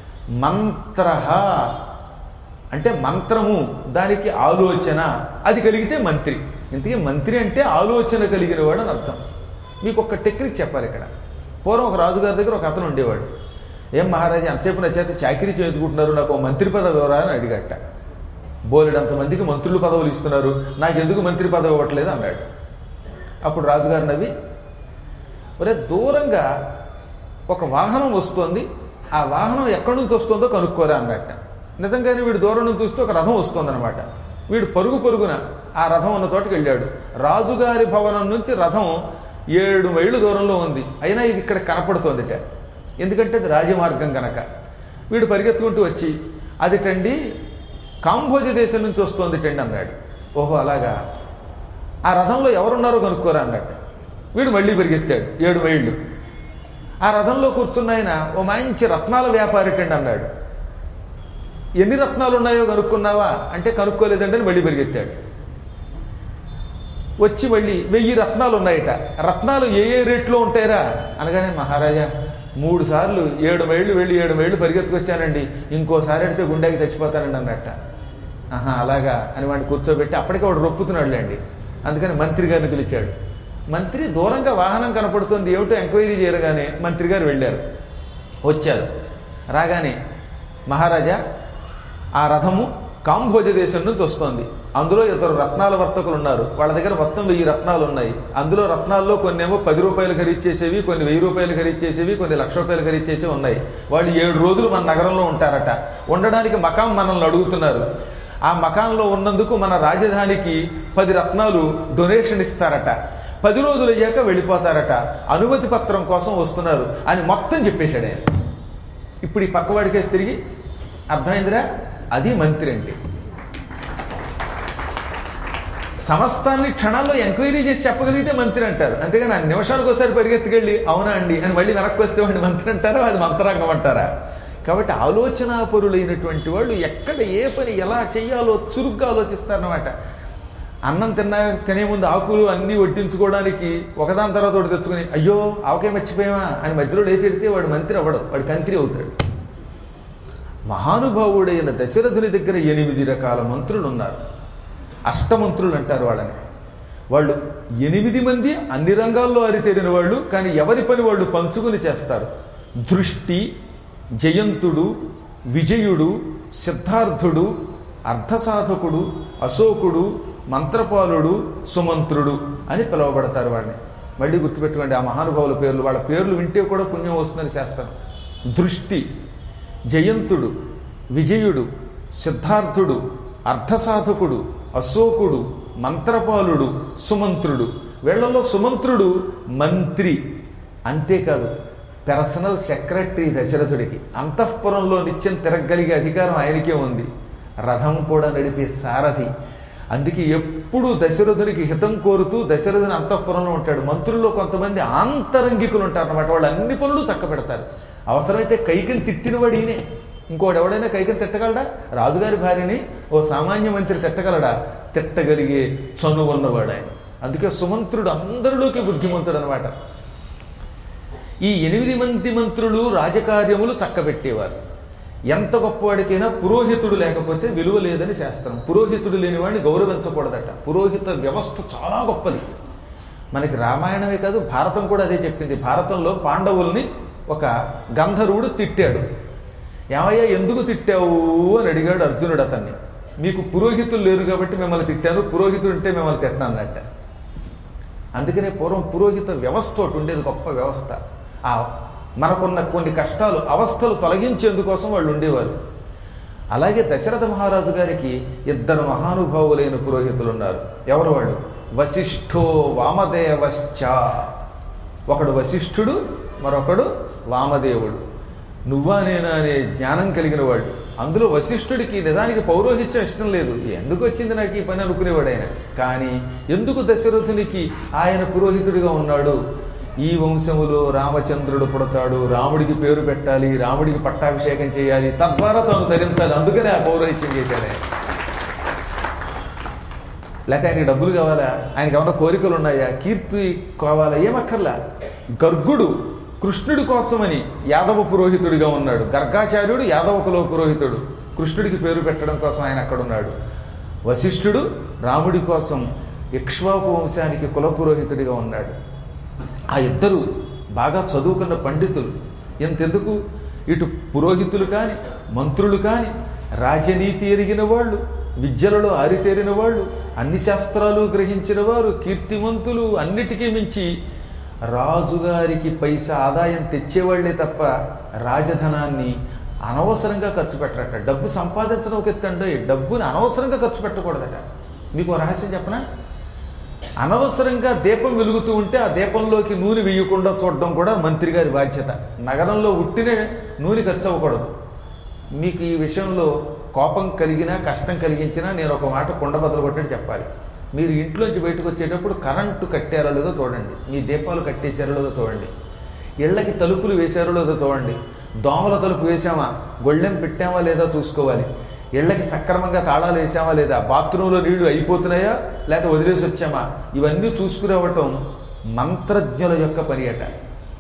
మంత్రహ అంటే మంత్రము దానికి ఆలోచన అది కలిగితే మంత్రి ఇంతకీ మంత్రి అంటే ఆలోచన కలిగిన వాడు అని అర్థం మీకు ఒక టెక్నిక్ చెప్పాలి ఇక్కడ పూర్వం ఒక రాజుగారి దగ్గర ఒక అతను ఉండేవాడు ఏం మహారాజా ఎంతసేపు నా చేత చాకరీ చేయించుకుంటున్నారు నాకు ఓ మంత్రి పదవి ఎవరా అని అడిగట బోలెడంత మందికి మంత్రులు పదవులు ఇస్తున్నారు నాకు ఎందుకు మంత్రి పదవి ఇవ్వట్లేదు అన్నాడు అప్పుడు రాజుగారు నవ్వి ఒరే దూరంగా ఒక వాహనం వస్తోంది ఆ వాహనం ఎక్కడి నుంచి వస్తుందో కనుక్కోరా అన్నట్ట నిజంగానే వీడు దూరం నుంచి చూస్తే ఒక రథం వస్తుందన్నమాట వీడు పరుగు పరుగున ఆ రథం ఉన్న చోటకి వెళ్ళాడు రాజుగారి భవనం నుంచి రథం ఏడు మైళ్ళు దూరంలో ఉంది అయినా ఇది ఇక్కడ కనపడుతోందిట ఎందుకంటే అది రాజమార్గం కనుక వీడు పరిగెత్తుకుంటూ వచ్చి అదిటండి కాంబోజ దేశం నుంచి వస్తోంది టండి అన్నాడు ఓహో అలాగా ఆ రథంలో ఎవరున్నారో కనుక్కోరా అన్నట్టు వీడు మళ్ళీ పరిగెత్తాడు ఏడు మైళ్ళు ఆ రథంలో కూర్చున్న ఆయన ఓ మంచి రత్నాల వ్యాపారిటండి అన్నాడు ఎన్ని రత్నాలు ఉన్నాయో కనుక్కున్నావా అంటే కనుక్కోలేదండి అని మళ్ళీ పరిగెత్తాడు వచ్చి మళ్ళీ వెయ్యి రత్నాలు ఉన్నాయట రత్నాలు ఏ ఏ రేట్లో ఉంటాయరా అనగానే మహారాజా మూడు సార్లు ఏడు మైళ్ళు వెళ్ళి ఏడు మైళ్ళు పరిగెత్తుకొచ్చానండి ఇంకోసారి అడితే గుండెకి చచ్చిపోతానండి అన్నట్ట ఆహా అలాగా అని వాడిని కూర్చోబెట్టి అప్పటికే వాడు రొప్పుతున్నాడులేండి అందుకని మంత్రి గారిని పిలిచాడు మంత్రి దూరంగా వాహనం కనపడుతుంది ఏమిటో ఎంక్వైరీ చేయగానే మంత్రి గారు వెళ్ళారు వచ్చారు రాగానే మహారాజా ఆ రథము కాంభోజ దేశం నుంచి వస్తోంది అందులో ఇద్దరు రత్నాల వర్తకులు ఉన్నారు వాళ్ళ దగ్గర మొత్తం వెయ్యి రత్నాలు ఉన్నాయి అందులో రత్నాల్లో కొన్ని ఏమో పది రూపాయలు ఖరీదు చేసేవి కొన్ని వెయ్యి రూపాయలు ఖరీదు చేసేవి కొన్ని లక్ష రూపాయలు ఖరీదు చేసేవి ఉన్నాయి వాళ్ళు ఏడు రోజులు మన నగరంలో ఉంటారట ఉండడానికి మకాం మనల్ని అడుగుతున్నారు ఆ మకాంలో ఉన్నందుకు మన రాజధానికి పది రత్నాలు డొనేషన్ ఇస్తారట పది రోజులు అయ్యాక వెళ్ళిపోతారట అనుమతి పత్రం కోసం వస్తున్నారు అని మొత్తం చెప్పేశాడు ఆయన ఇప్పుడు ఈ పక్కవాడికేసి తిరిగి అర్థమైందిరా అది మంత్రి అంటే సమస్తాన్ని క్షణాల్లో ఎంక్వైరీ చేసి చెప్పగలిగితే మంత్రి అంటారు అంతేగాని ఆ నిమిషానికి ఒకసారి పరిగెత్తుకెళ్ళి అవునా అండి అని మళ్ళీ వెనక్కి వస్తే వాడిని మంత్రి అంటారా అది మంత్రాంగం అంటారా కాబట్టి ఆలోచనాపరులైనటువంటి వాళ్ళు ఎక్కడ ఏ పని ఎలా చేయాలో చురుగ్గా ఆలోచిస్తారన్నమాట అన్నం తిన్నా తినే ముందు ఆకులు అన్నీ వడ్డించుకోవడానికి ఒకదాని తర్వాత ఒకటి తెచ్చుకొని అయ్యో ఆవకాయ మర్చిపోయామా అని మధ్యలో లేచెడితే వాడు మంత్రి అవ్వడు వాడు కంత్రి అవుతాడు మహానుభావుడైన దశరథుని దగ్గర ఎనిమిది రకాల మంత్రులు ఉన్నారు అష్టమంత్రులు అంటారు వాళ్ళని వాళ్ళు ఎనిమిది మంది అన్ని రంగాల్లో అరితేరిన వాళ్ళు కానీ ఎవరి పని వాళ్ళు పంచుకుని చేస్తారు దృష్టి జయంతుడు విజయుడు సిద్ధార్థుడు అర్ధసాధకుడు అశోకుడు మంత్రపాలుడు సుమంత్రుడు అని పిలువబడతారు వాడిని మళ్ళీ గుర్తుపెట్టుకోండి ఆ మహానుభావుల పేర్లు వాళ్ళ పేర్లు వింటే కూడా పుణ్యం వస్తుందని చేస్తారు దృష్టి జయంతుడు విజయుడు సిద్ధార్థుడు అర్ధసాధకుడు అశోకుడు మంత్రపాలుడు సుమంత్రుడు వీళ్ళలో సుమంత్రుడు మంత్రి అంతేకాదు పర్సనల్ సెక్రటరీ దశరథుడికి అంతఃపురంలో నిత్యం తిరగలిగే అధికారం ఆయనకే ఉంది రథం కూడా నడిపే సారథి అందుకే ఎప్పుడు దశరథునికి హితం కోరుతూ దశరథుని అంతఃపురంలో ఉంటాడు మంత్రుల్లో కొంతమంది ఆంతరంగికులు ఉంటారు అన్నమాట వాళ్ళు అన్ని పనులు చక్క పెడతారు అవసరమైతే కైకిని తిట్టినవాడు ఈయనే ఇంకోటి ఎవడైనా కైకిని తిట్టగలడా రాజుగారి భార్యని ఓ సామాన్య మంత్రి తిట్టగలడా తిట్టగలిగే చనువున్నవాడు ఆయన అందుకే సుమంత్రుడు అందరిలోకి బుద్ధిమంతుడు అనమాట ఈ ఎనిమిది మంది మంత్రులు రాజకార్యములు చక్కబెట్టేవారు ఎంత గొప్పవాడికైనా పురోహితుడు లేకపోతే విలువ లేదని శాస్త్రం పురోహితుడు లేని వాడిని గౌరవించకూడదట పురోహిత వ్యవస్థ చాలా గొప్పది మనకి రామాయణమే కాదు భారతం కూడా అదే చెప్పింది భారతంలో పాండవుల్ని ఒక గంధర్వుడు తిట్టాడు ఏమయ్యా ఎందుకు తిట్టావు అని అడిగాడు అర్జునుడు అతన్ని మీకు పురోహితులు లేరు కాబట్టి మిమ్మల్ని తిట్టాను పురోహితుడు ఉంటే మిమ్మల్ని తిట్టాను అన్నట్ట అందుకనే పూర్వం పురోహిత వ్యవస్థ ఒకటి ఉండేది గొప్ప వ్యవస్థ ఆ మనకున్న కొన్ని కష్టాలు అవస్థలు తొలగించేందుకోసం వాళ్ళు ఉండేవారు అలాగే దశరథ మహారాజు గారికి ఇద్దరు మహానుభావులైన పురోహితులు ఉన్నారు ఎవరు వాళ్ళు వశిష్ఠో వామదేవశ్చ ఒకడు వశిష్ఠుడు మరొకడు వామదేవుడు నువ్వా నేనా అనే జ్ఞానం కలిగిన వాడు అందులో వశిష్ఠుడికి నిజానికి పౌరోహిత్యం ఇష్టం లేదు ఎందుకు వచ్చింది నాకు ఈ పని అనుకునేవాడు ఆయన కానీ ఎందుకు దశరథునికి ఆయన పురోహితుడిగా ఉన్నాడు ఈ వంశములో రామచంద్రుడు పుడతాడు రాముడికి పేరు పెట్టాలి రాముడికి పట్టాభిషేకం చేయాలి తద్వారా తాను ధరించాలి అందుకనే ఆ పౌరోహిత్యం చేశాడు ఆయన లేకపోతే ఆయనకి డబ్బులు కావాలా ఆయనకి ఏమైనా కోరికలు ఉన్నాయా కీర్తి కావాలా ఏమక్కర్లా గర్గుడు కృష్ణుడి కోసమని యాదవ పురోహితుడిగా ఉన్నాడు గర్గాచార్యుడు యాదవ కుల పురోహితుడు కృష్ణుడికి పేరు పెట్టడం కోసం ఆయన అక్కడ ఉన్నాడు వశిష్ఠుడు రాముడి కోసం ఇక్ష్వాకు వంశానికి కుల పురోహితుడిగా ఉన్నాడు ఆ ఇద్దరు బాగా చదువుకున్న పండితులు ఎంతెందుకు ఇటు పురోహితులు కాని మంత్రులు కాని రాజనీతి ఎరిగిన వాళ్ళు విద్యలలో ఆరితేరిన వాళ్ళు అన్ని శాస్త్రాలు గ్రహించిన వారు కీర్తిమంతులు అన్నిటికీ మించి రాజుగారికి పైసా ఆదాయం తెచ్చేవాళ్లే తప్ప రాజధనాన్ని అనవసరంగా ఖర్చు పెట్టరట డబ్బు సంపాదించడం ఒక ఎత్తండి డబ్బుని అనవసరంగా ఖర్చు పెట్టకూడదట మీకు ఓ రహస్యం చెప్పనా అనవసరంగా దీపం వెలుగుతూ ఉంటే ఆ దీపంలోకి నూనె వేయకుండా చూడడం కూడా మంత్రి గారి బాధ్యత నగరంలో ఉట్టినే నూనె ఖర్చు అవ్వకూడదు మీకు ఈ విషయంలో కోపం కలిగినా కష్టం కలిగించినా నేను ఒక మాట కుండ బదులు కొట్టని చెప్పాలి మీరు ఇంట్లోంచి బయటకు వచ్చేటప్పుడు కరెంటు కట్టారో లేదో చూడండి మీ దీపాలు కట్టేశారో లేదో చూడండి ఇళ్ళకి తలుపులు వేశారో లేదో చూడండి దోమల తలుపు వేసామా గొళ్ళెం పెట్టామా లేదా చూసుకోవాలి ఇళ్ళకి సక్రమంగా తాళాలు వేసామా లేదా బాత్రూంలో నీళ్లు అయిపోతున్నాయా లేకపోతే వదిలేసి వచ్చామా ఇవన్నీ చూసుకురావటం మంత్రజ్ఞుల యొక్క పని అట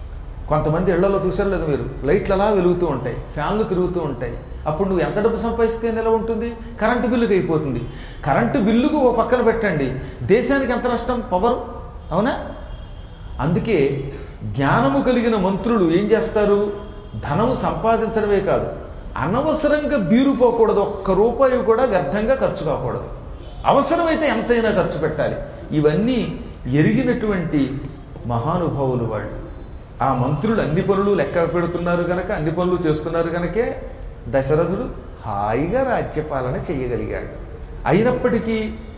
కొంతమంది ఇళ్లలో చూసారు లేదు మీరు లైట్లు అలా వెలుగుతూ ఉంటాయి ఫ్యాన్లు తిరుగుతూ ఉంటాయి అప్పుడు నువ్వు ఎంత డబ్బు సంపాదిస్తే ఎలా ఉంటుంది కరెంటు బిల్లుకి అయిపోతుంది కరెంటు బిల్లుకు ఓ పక్కన పెట్టండి దేశానికి ఎంత నష్టం పవర్ అవునా అందుకే జ్ఞానము కలిగిన మంత్రులు ఏం చేస్తారు ధనము సంపాదించడమే కాదు అనవసరంగా బీరుపోకూడదు ఒక్క రూపాయి కూడా వ్యర్థంగా ఖర్చు కాకూడదు అవసరమైతే ఎంతైనా ఖర్చు పెట్టాలి ఇవన్నీ ఎరిగినటువంటి మహానుభావులు వాళ్ళు ఆ మంత్రులు అన్ని పనులు లెక్క పెడుతున్నారు కనుక అన్ని పనులు చేస్తున్నారు కనుకే దశరథుడు హాయిగా రాజ్యపాలన చేయగలిగాడు అయినప్పటికీ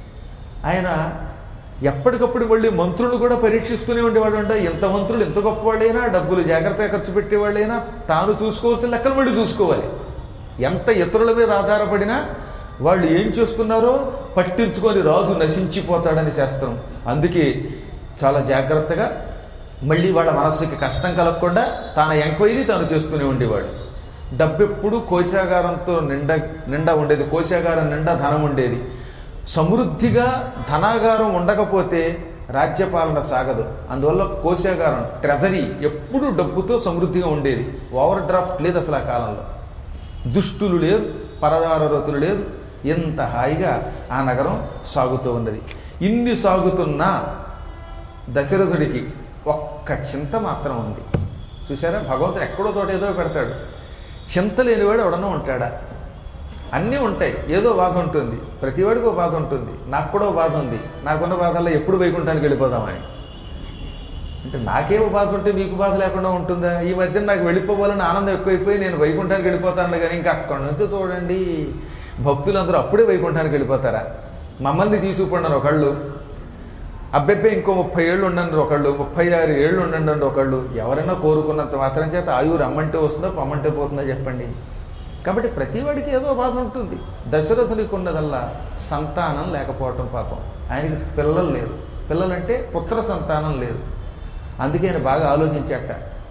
ఆయన ఎప్పటికప్పుడు మళ్ళీ మంత్రులు కూడా పరీక్షిస్తూనే ఉండేవాడు అంటే ఎంత మంత్రులు ఎంత గొప్పవాళ్ళైనా డబ్బులు జాగ్రత్తగా ఖర్చు పెట్టేవాళ్ళైనా తాను చూసుకోవాల్సిన లెక్కలు మళ్ళీ చూసుకోవాలి ఎంత ఇతరుల మీద ఆధారపడినా వాళ్ళు ఏం చేస్తున్నారో పట్టించుకొని రాజు నశించిపోతాడని శాస్త్రం అందుకే చాలా జాగ్రత్తగా మళ్ళీ వాళ్ళ మనస్సుకి కష్టం కలగకుండా తన ఎంక్వైరీ తాను చేస్తూనే ఉండేవాడు డబ్బు ఎప్పుడు కోశాగారంతో నిండా నిండా ఉండేది కోశాగారం నిండా ధనం ఉండేది సమృద్ధిగా ధనాగారం ఉండకపోతే రాజ్యపాలన సాగదు అందువల్ల కోశాగారం ట్రెజరీ ఎప్పుడు డబ్బుతో సమృద్ధిగా ఉండేది ఓవర్ డ్రాఫ్ట్ లేదు అసలు ఆ కాలంలో దుష్టులు లేరు పరదారరతులు లేదు ఎంత హాయిగా ఆ నగరం సాగుతూ ఉన్నది ఇన్ని సాగుతున్నా దశరథుడికి ఒక్క చింత మాత్రం ఉంది చూసారా భగవంతుడు ఎక్కడో చోట ఏదో పెడతాడు చింత లేనివాడు ఎవడన్నా ఉంటాడా అన్నీ ఉంటాయి ఏదో బాధ ఉంటుంది ప్రతివాడికి ఒక బాధ ఉంటుంది నాకు కూడా ఒక బాధ ఉంది నాకున్న బాధల్లో ఎప్పుడు వైకుంఠానికి వెళ్ళిపోదామని అంటే నాకేమో బాధ ఉంటే మీకు బాధ లేకుండా ఉంటుందా ఈ మధ్య నాకు వెళ్ళిపోవాలని ఆనందం ఎక్కువైపోయి నేను వైకుంఠానికి వెళ్ళిపోతాను కానీ ఇంకా అక్కడి నుంచి చూడండి భక్తులందరూ అప్పుడే వైకుంఠానికి వెళ్ళిపోతారా మమ్మల్ని తీసుకుపోండి ఒకళ్ళు అబ్బెబ్బే ఇంకో ముప్పై ఏళ్ళు ఉండండి ఒకళ్ళు ముప్పై ఆరు ఏళ్ళు ఉండండి ఒకళ్ళు ఎవరైనా కోరుకున్నంత మాత్రం చేత ఆయువు రమ్మంటే వస్తుందో పమ్మంటే పోతుందో చెప్పండి కాబట్టి ప్రతివాడికి ఏదో బాధ ఉంటుంది దశరథునికి ఉన్నదల్లా సంతానం లేకపోవటం పాపం ఆయనకి పిల్లలు లేరు పిల్లలంటే పుత్ర సంతానం లేదు అందుకే ఆయన బాగా ఆలోచించట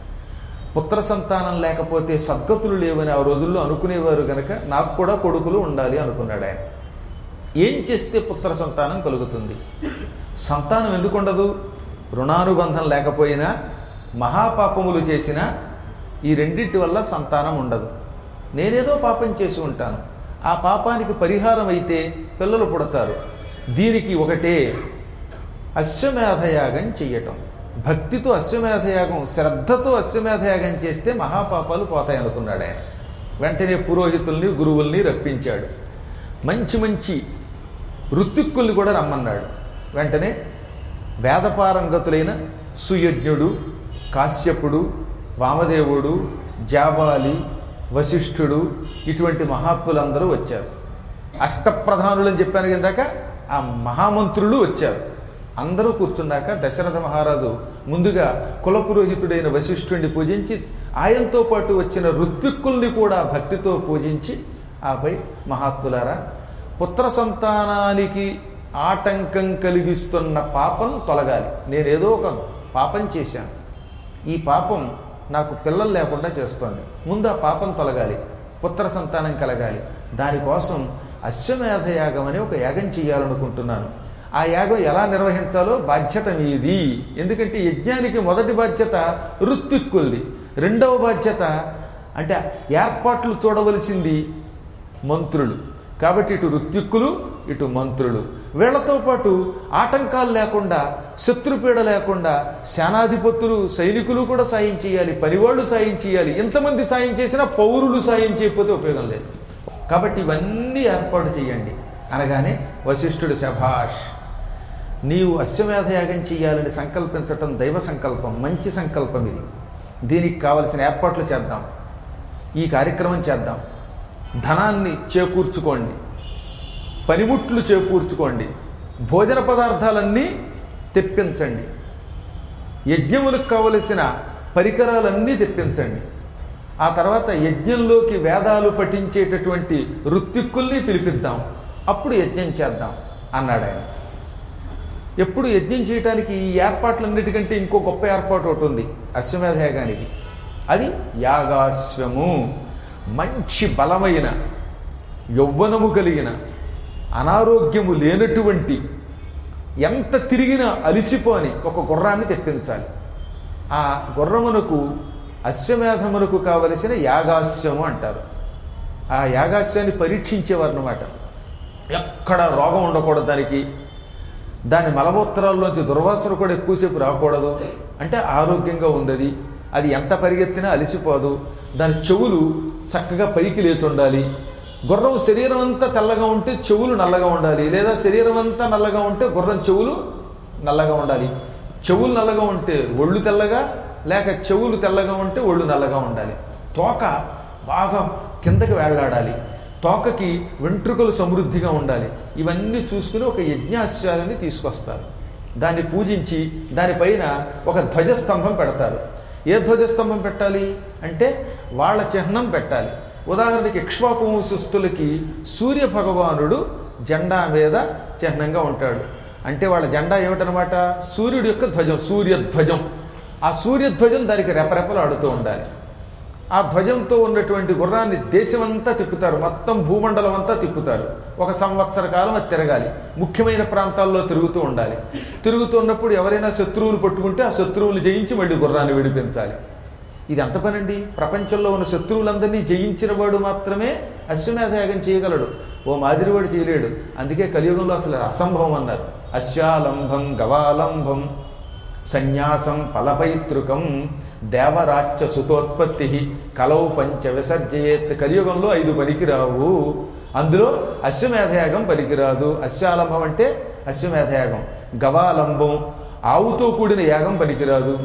పుత్ర సంతానం లేకపోతే సద్గతులు లేవని ఆ రోజుల్లో అనుకునేవారు గనక నాకు కూడా కొడుకులు ఉండాలి అనుకున్నాడు ఆయన ఏం చేస్తే పుత్ర సంతానం కలుగుతుంది సంతానం ఎందుకు ఉండదు రుణానుబంధం లేకపోయినా మహాపాపములు చేసినా ఈ రెండింటి వల్ల సంతానం ఉండదు నేనేదో పాపం చేసి ఉంటాను ఆ పాపానికి పరిహారం అయితే పిల్లలు పుడతారు దీనికి ఒకటే అశ్వమేధయాగం చెయ్యటం భక్తితో అశ్వమేధయాగం శ్రద్ధతో అశ్వమేధయాగం చేస్తే మహాపాపాలు పోతాయి అనుకున్నాడు ఆయన వెంటనే పురోహితుల్ని గురువుల్ని రప్పించాడు మంచి మంచి ఋత్విక్కుల్ని కూడా రమ్మన్నాడు వెంటనే వేదపారంగతులైన సుయజ్ఞుడు కాశ్యపుడు వామదేవుడు జాబాలి వశిష్ఠుడు ఇటువంటి మహాత్ములందరూ వచ్చారు అష్టప్రధానులు అని చెప్పాను కిందాక ఆ మహామంత్రులు వచ్చారు అందరూ కూర్చున్నాక దశరథ మహారాజు ముందుగా కులపురోహితుడైన వశిష్ఠుడిని పూజించి ఆయనతో పాటు వచ్చిన ఋత్విక్కుల్ని కూడా భక్తితో పూజించి ఆపై మహాత్ములారా పుత్ర సంతానానికి ఆటంకం కలిగిస్తున్న పాపం తొలగాలి నేనేదో ఒక పాపం చేశాను ఈ పాపం నాకు పిల్లలు లేకుండా చేస్తోంది ముందు ఆ పాపం తొలగాలి పుత్ర సంతానం కలగాలి దానికోసం అశ్వమేధ యాగం అనే ఒక యాగం చేయాలనుకుంటున్నాను ఆ యాగం ఎలా నిర్వహించాలో బాధ్యత మీది ఎందుకంటే యజ్ఞానికి మొదటి బాధ్యత ఋత్విక్కుల్ది రెండవ బాధ్యత అంటే ఏర్పాట్లు చూడవలసింది మంత్రులు కాబట్టి ఇటు ఋత్విక్కులు ఇటు మంత్రులు వీళ్లతో పాటు ఆటంకాలు లేకుండా శత్రుపీడ లేకుండా సేనాధిపతులు సైనికులు కూడా సాయం చేయాలి పనివాళ్ళు సాయం చేయాలి ఎంతమంది సాయం చేసినా పౌరులు సాయం చేయకపోతే ఉపయోగం లేదు కాబట్టి ఇవన్నీ ఏర్పాటు చేయండి అనగానే వశిష్ఠుడు శభాష్ నీవు అశ్వమేధయాగం చేయాలని సంకల్పించటం దైవ సంకల్పం మంచి సంకల్పం ఇది దీనికి కావలసిన ఏర్పాట్లు చేద్దాం ఈ కార్యక్రమం చేద్దాం ధనాన్ని చేకూర్చుకోండి పనిముట్లు చేకూర్చుకోండి భోజన పదార్థాలన్నీ తెప్పించండి యజ్ఞములకు కావలసిన పరికరాలన్నీ తెప్పించండి ఆ తర్వాత యజ్ఞంలోకి వేదాలు పఠించేటటువంటి ఋత్విక్కుల్ని పిలిపిద్దాం అప్పుడు యజ్ఞం చేద్దాం అన్నాడు ఆయన ఎప్పుడు యజ్ఞం చేయడానికి ఈ ఏర్పాట్లన్నిటికంటే ఇంకో గొప్ప ఏర్పాటు ఒకటి ఉంది అశ్వమేధ యాగానికి అది యాగాశ్వము మంచి బలమైన యౌవనము కలిగిన అనారోగ్యము లేనటువంటి ఎంత తిరిగినా అలిసిపోని ఒక గుర్రాన్ని తెప్పించాలి ఆ గుర్రమునకు అశ్వమేధమునకు కావలసిన యాగాస్యము అంటారు ఆ యాగాస్యాన్ని పరీక్షించేవారు అనమాట ఎక్కడ రోగం ఉండకూడదు దానికి దాని మలమూత్రాల్లోంచి దుర్వాసన కూడా ఎక్కువసేపు రాకూడదు అంటే ఆరోగ్యంగా ఉంది అది ఎంత పరిగెత్తినా అలసిపోదు దాని చెవులు చక్కగా పైకి లేచి ఉండాలి గుర్రం శరీరం అంతా తెల్లగా ఉంటే చెవులు నల్లగా ఉండాలి లేదా శరీరం అంతా నల్లగా ఉంటే గుర్రం చెవులు నల్లగా ఉండాలి చెవులు నల్లగా ఉంటే ఒళ్ళు తెల్లగా లేక చెవులు తెల్లగా ఉంటే ఒళ్ళు నల్లగా ఉండాలి తోక బాగా కిందకి వేళ్లాడాలి తోకకి వెంట్రుకలు సమృద్ధిగా ఉండాలి ఇవన్నీ చూసుకుని ఒక యజ్ఞాశ్యాన్ని తీసుకొస్తారు దాన్ని పూజించి దానిపైన ఒక ధ్వజస్తంభం పెడతారు ఏ ధ్వజస్తంభం పెట్టాలి అంటే వాళ్ళ చిహ్నం పెట్టాలి ఉదాహరణకి ఇక్ష్వాకు వంశస్థులకి సూర్య భగవానుడు జెండా మీద చిహ్నంగా ఉంటాడు అంటే వాళ్ళ జెండా ఏమిటనమాట సూర్యుడి యొక్క ధ్వజం సూర్యధ్వజం ఆ సూర్యధ్వజం దానికి రెపరెపలు ఆడుతూ ఉండాలి ఆ ధ్వజంతో ఉన్నటువంటి గుర్రాన్ని దేశమంతా తిప్పుతారు మొత్తం భూమండలం అంతా తిప్పుతారు ఒక సంవత్సర కాలం అది తిరగాలి ముఖ్యమైన ప్రాంతాల్లో తిరుగుతూ ఉండాలి తిరుగుతున్నప్పుడు ఎవరైనా శత్రువులు పట్టుకుంటే ఆ శత్రువులు జయించి మళ్ళీ గుర్రాన్ని విడిపించాలి ఇది ఎంత పనండి ప్రపంచంలో ఉన్న శత్రువులందరినీ జయించిన వాడు మాత్రమే అశ్వమేధయాగం చేయగలడు ఓ మాదిరివాడు చేయలేడు అందుకే కలియుగంలో అసలు అసంభవం అన్నారు అశ్వాలంభం గవాలంభం సన్యాసం ఫలపైతృకం దేవరాజ్య సుతోత్పత్తి కలౌ పంచ విసర్జయేత్ కలియుగంలో ఐదు పనికిరావు అందులో అశ్వమేధయాగం పనికిరాదు అశ్వాలంభం అంటే అశ్వమేధయాగం గవాలంబం ఆవుతో కూడిన యాగం పనికిరాదు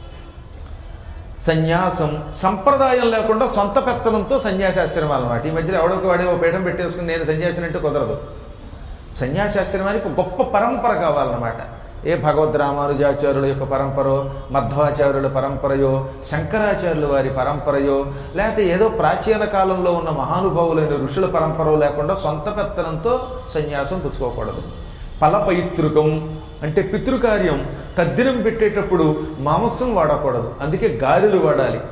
సన్యాసం సంప్రదాయం లేకుండా సొంత పెత్తనంతో సన్యాసాశ్రమాలు అన్నమాట ఈ మధ్యలో ఎవడొక వాడే ఓ పీఠం పెట్టేసుకుని నేను సన్యాసిని అంటే కుదరదు సన్యాసాశ్రమానికి ఒక గొప్ప పరంపర కావాలన్నమాట ఏ భగవద్ రామానుజాచార్యుల యొక్క పరంపరో మధ్వాచార్యుల పరంపరయో శంకరాచార్యుల వారి పరంపరయో లేకపోతే ఏదో ప్రాచీన కాలంలో ఉన్న మహానుభావులైన ఋషుల పరంపరో లేకుండా సొంత పెత్తనంతో సన్యాసం పుచ్చుకోకూడదు ఫలపైతృకం అంటే పితృకార్యం తద్దినం పెట్టేటప్పుడు మాంసం వాడకూడదు అందుకే గారెలు వాడాలి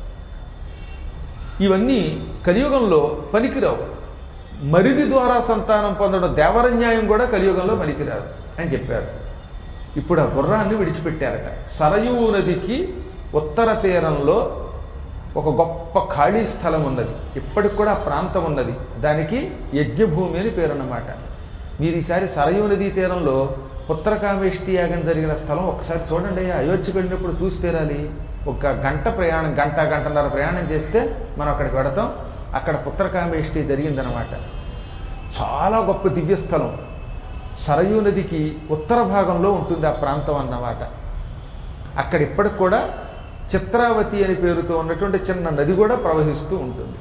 ఇవన్నీ కలియుగంలో పనికిరావు మరిది ద్వారా సంతానం పొందడం దేవరన్యాయం కూడా కలియుగంలో పనికిరాదు అని చెప్పారు ఇప్పుడు ఆ గుర్రాన్ని విడిచిపెట్టారట సరయూ నదికి ఉత్తర తీరంలో ఒక గొప్ప ఖాళీ స్థలం ఉన్నది ఇప్పటికి కూడా ఆ ప్రాంతం ఉన్నది దానికి యజ్ఞభూమి అని పేరన్నమాట మీరు ఈసారి సరయూ నదీ తీరంలో పుత్రకామేష్టి యాగం జరిగిన స్థలం ఒకసారి చూడండి అయ్యా అయోధ్యకి వెళ్ళినప్పుడు చూసి తీరాలి ఒక గంట ప్రయాణం గంట గంటన్నర ప్రయాణం చేస్తే మనం అక్కడికి వెడతాం అక్కడ పుత్రకామేష్టి జరిగిందనమాట చాలా గొప్ప దివ్యస్థలం సరయూ నదికి ఉత్తర భాగంలో ఉంటుంది ఆ ప్రాంతం అన్నమాట అక్కడ ఇప్పటికి కూడా చిత్రావతి అని పేరుతో ఉన్నటువంటి చిన్న నది కూడా ప్రవహిస్తూ ఉంటుంది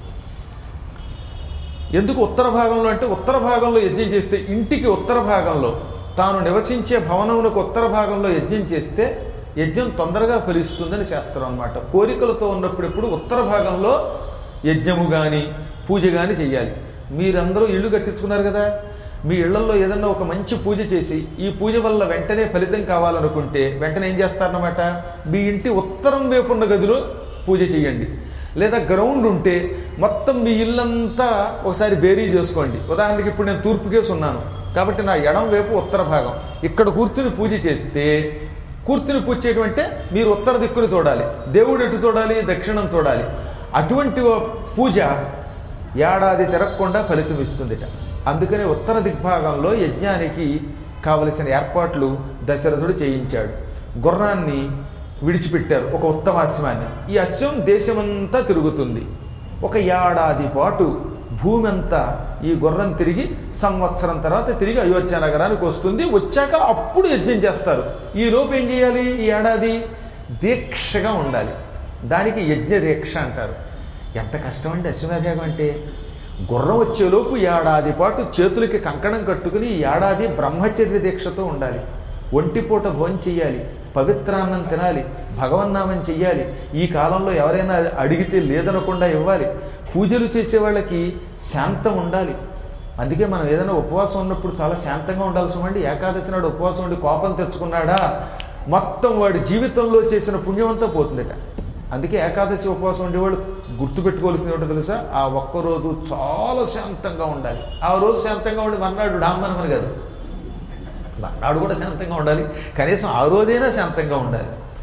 ఎందుకు ఉత్తర భాగంలో అంటే ఉత్తర భాగంలో యజ్ఞం చేస్తే ఇంటికి ఉత్తర భాగంలో తాను నివసించే భవనమునకు ఉత్తర భాగంలో యజ్ఞం చేస్తే యజ్ఞం తొందరగా ఫలిస్తుందని శాస్త్రం అన్నమాట కోరికలతో ఉన్నప్పుడు ఎప్పుడు ఉత్తర భాగంలో యజ్ఞము కానీ పూజ కానీ చెయ్యాలి మీరందరూ ఇల్లు కట్టించుకున్నారు కదా మీ ఇళ్లలో ఏదన్నా ఒక మంచి పూజ చేసి ఈ పూజ వల్ల వెంటనే ఫలితం కావాలనుకుంటే వెంటనే ఏం చేస్తారన్నమాట మీ ఇంటి ఉత్తరం వైపున్న గదిలో పూజ చేయండి లేదా గ్రౌండ్ ఉంటే మొత్తం మీ ఇల్లంతా ఒకసారి బేరీ చేసుకోండి ఉదాహరణకి ఇప్పుడు నేను తూర్పు కేసు ఉన్నాను కాబట్టి నా ఎడం వైపు ఉత్తర భాగం ఇక్కడ కూర్చుని పూజ చేస్తే కూర్చుని పూజ చేయడం అంటే మీరు ఉత్తర దిక్కుని చూడాలి దేవుడు ఎటు చూడాలి దక్షిణం చూడాలి అటువంటి ఓ పూజ ఏడాది తిరగకుండా ఫలితం ఇస్తుందిట అందుకనే ఉత్తర దిగ్భాగంలో యజ్ఞానికి కావలసిన ఏర్పాట్లు దశరథుడు చేయించాడు గుర్రాన్ని విడిచిపెట్టారు ఒక ఉత్తమ అశ్వాన్ని ఈ అశ్వం దేశమంతా తిరుగుతుంది ఒక ఏడాది పాటు భూమి అంతా ఈ గుర్రం తిరిగి సంవత్సరం తర్వాత తిరిగి అయోధ్య నగరానికి వస్తుంది వచ్చాక అప్పుడు యజ్ఞం చేస్తారు ఈ లోపు ఏం చేయాలి ఈ ఏడాది దీక్షగా ఉండాలి దానికి యజ్ఞ దీక్ష అంటారు ఎంత కష్టం అండి అశ్వమేధయాగం అంటే గుర్రం వచ్చేలోపు ఏడాది పాటు చేతులకి కంకణం కట్టుకుని ఈ ఏడాది బ్రహ్మచర్య దీక్షతో ఉండాలి ఒంటిపూట భోజనం చెయ్యాలి పవిత్రాన్నం తినాలి భగవన్నామం చెయ్యాలి ఈ కాలంలో ఎవరైనా అడిగితే లేదనకుండా ఇవ్వాలి పూజలు చేసే వాళ్ళకి శాంతం ఉండాలి అందుకే మనం ఏదైనా ఉపవాసం ఉన్నప్పుడు చాలా శాంతంగా ఉండాల్సి ఉండి ఏకాదశి నాడు ఉపవాసం ఉండి కోపం తెచ్చుకున్నాడా మొత్తం వాడి జీవితంలో చేసిన పుణ్యం అంతా పోతుందట అందుకే ఏకాదశి ఉపవాసం ఉండేవాళ్ళు గుర్తుపెట్టుకోవాల్సింది ఏంటో తెలుసా ఆ ఒక్క రోజు చాలా శాంతంగా ఉండాలి ఆ రోజు శాంతంగా ఉండి మర్నాడు డామ్మనమని కాదు మర్నాడు కూడా శాంతంగా ఉండాలి కనీసం ఆ రోజైనా శాంతంగా ఉండాలి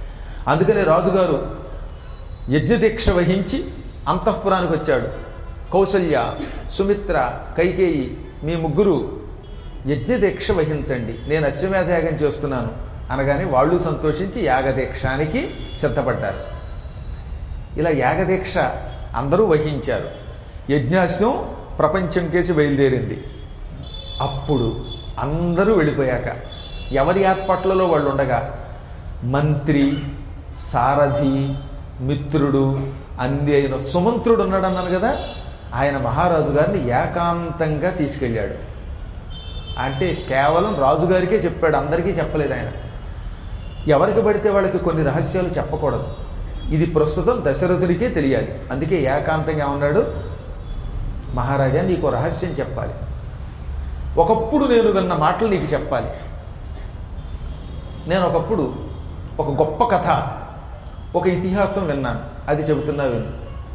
అందుకని రాజుగారు యజ్ఞదీక్ష వహించి అంతఃపురానికి వచ్చాడు కౌసల్య సుమిత్ర కైకేయి మీ ముగ్గురు యజ్ఞదీక్ష వహించండి నేను అశ్వమేధయాగం చేస్తున్నాను అనగానే వాళ్ళు సంతోషించి యాగదీక్షానికి సిద్ధపడ్డారు ఇలా యాగదీక్ష అందరూ వహించారు యజ్ఞాస్యం ప్రపంచం కేసి బయలుదేరింది అప్పుడు అందరూ వెళ్ళిపోయాక ఎవరి ఏర్పాట్లలో వాళ్ళు ఉండగా మంత్రి సారథి మిత్రుడు అన్ని అయిన సుమంత్రుడు ఉన్నాడు అన్నాను కదా ఆయన మహారాజు గారిని ఏకాంతంగా తీసుకెళ్ళాడు అంటే కేవలం రాజుగారికే చెప్పాడు అందరికీ చెప్పలేదు ఆయన ఎవరికి పడితే వాళ్ళకి కొన్ని రహస్యాలు చెప్పకూడదు ఇది ప్రస్తుతం దశరథుడికే తెలియాలి అందుకే ఏకాంతంగా ఉన్నాడు మహారాజా నీకు రహస్యం చెప్పాలి ఒకప్పుడు నేను విన్న మాటలు నీకు చెప్పాలి నేను ఒకప్పుడు ఒక గొప్ప కథ ఒక ఇతిహాసం విన్నాను అది చెబుతున్నా విను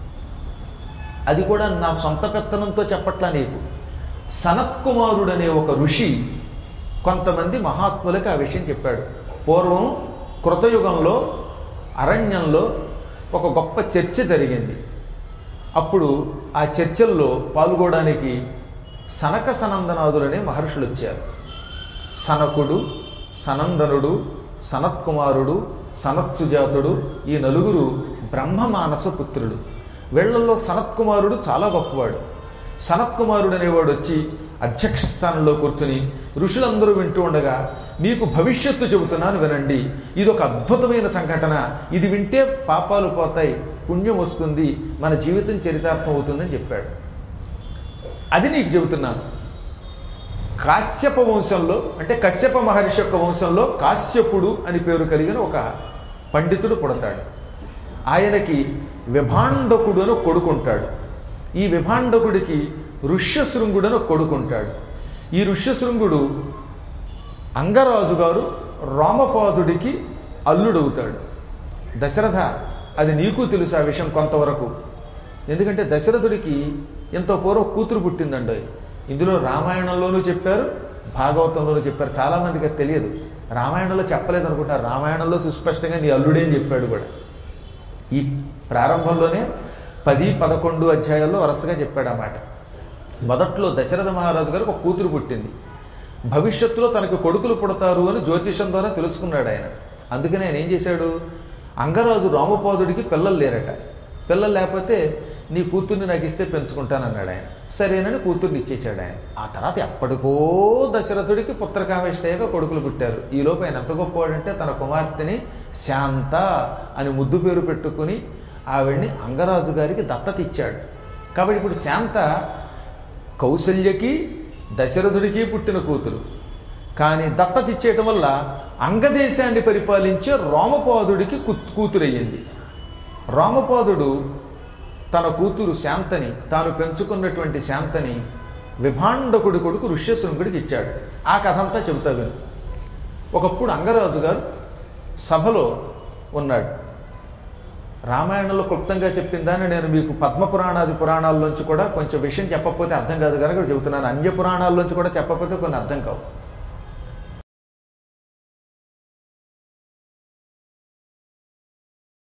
అది కూడా నా సొంత పెత్తనంతో చెప్పట్లా నీకు సనత్కుమారుడు అనే ఒక ఋషి కొంతమంది మహాత్ములకు ఆ విషయం చెప్పాడు పూర్వం కృతయుగంలో అరణ్యంలో ఒక గొప్ప చర్చ జరిగింది అప్పుడు ఆ చర్చల్లో పాల్గొనడానికి సనక సనందనాథులనే మహర్షులు వచ్చారు సనకుడు సనందనుడు సనత్కుమారుడు సనత్సుజాతుడు ఈ నలుగురు బ్రహ్మమానస పుత్రుడు వీళ్లలో సనత్కుమారుడు చాలా గొప్పవాడు సనత్కుమారుడు అనేవాడు వచ్చి అధ్యక్ష స్థానంలో కూర్చుని ఋషులందరూ వింటూ ఉండగా మీకు భవిష్యత్తు చెబుతున్నాను వినండి ఇది ఒక అద్భుతమైన సంఘటన ఇది వింటే పాపాలు పోతాయి పుణ్యం వస్తుంది మన జీవితం చరితార్థం అవుతుందని చెప్పాడు అది నీకు చెబుతున్నాను కాశ్యప వంశంలో అంటే కశ్యప మహర్షి యొక్క వంశంలో కాశ్యపుడు అని పేరు కలిగిన ఒక పండితుడు పుడతాడు ఆయనకి విభాండకుడు అని కొడుకుంటాడు ఈ విభాండకుడికి ఋష్యశృంగుడు అని కొడుకుంటాడు ఈ ఋష్యశృంగుడు అంగరాజు గారు రామపాదుడికి అల్లుడవుతాడు దశరథ అది నీకు తెలుసు ఆ విషయం కొంతవరకు ఎందుకంటే దశరథుడికి ఎంతో పూర్వం కూతురు పుట్టిందండి ఇందులో రామాయణంలోనూ చెప్పారు భాగవతంలోనూ చెప్పారు చాలామందికి అది తెలియదు రామాయణంలో చెప్పలేదు అనుకుంటారు రామాయణంలో సుస్పష్టంగా నీ అల్లుడే అని చెప్పాడు కూడా ఈ ప్రారంభంలోనే పది పదకొండు అధ్యాయాల్లో వరుసగా చెప్పాడు అన్నమాట మొదట్లో దశరథ మహారాజు గారికి ఒక కూతురు పుట్టింది భవిష్యత్తులో తనకు కొడుకులు పుడతారు అని జ్యోతిషం ద్వారా తెలుసుకున్నాడు ఆయన అందుకని ఆయన ఏం చేశాడు అంగరాజు రామపాదుడికి పిల్లలు లేరట పిల్లలు లేకపోతే నీ కూతుర్ని నాకు ఇస్తే పెంచుకుంటానన్నాడు ఆయన సరేనని కూతుర్ని ఇచ్చేశాడు ఆయన ఆ తర్వాత ఎప్పటికో దశరథుడికి పుత్రకామేష్టయ్యగా కొడుకులు పుట్టారు ఈ లోపు ఆయన ఎంత గొప్పవాడంటే తన కుమార్తెని శాంత అని ముద్దు పేరు పెట్టుకుని ఆవిడ్ని అంగరాజు గారికి దత్తత ఇచ్చాడు కాబట్టి ఇప్పుడు శాంత కౌసల్యకి దశరథుడికి పుట్టిన కూతురు కానీ దత్తత ఇచ్చేయటం వల్ల అంగదేశాన్ని పరిపాలించే రోమపాదుడికి కు- కూతురయ్యింది రామపాదుడు తన కూతురు శాంతని తాను పెంచుకున్నటువంటి శాంతని విభాండకుడి కొడుకు ఋష్యశృంగుడికి ఇచ్చాడు ఆ కథ అంతా చెబుతా విను ఒకప్పుడు అంగరాజు గారు సభలో ఉన్నాడు రామాయణంలో క్లుప్తంగా చెప్పిందని నేను మీకు పద్మ పురాణాది పురాణాల్లోంచి కూడా కొంచెం విషయం చెప్పకపోతే అర్థం కాదు కనుక చెబుతున్నాను అన్య పురాణాల్లోంచి కూడా చెప్పకపోతే కొన్ని అర్థం కావు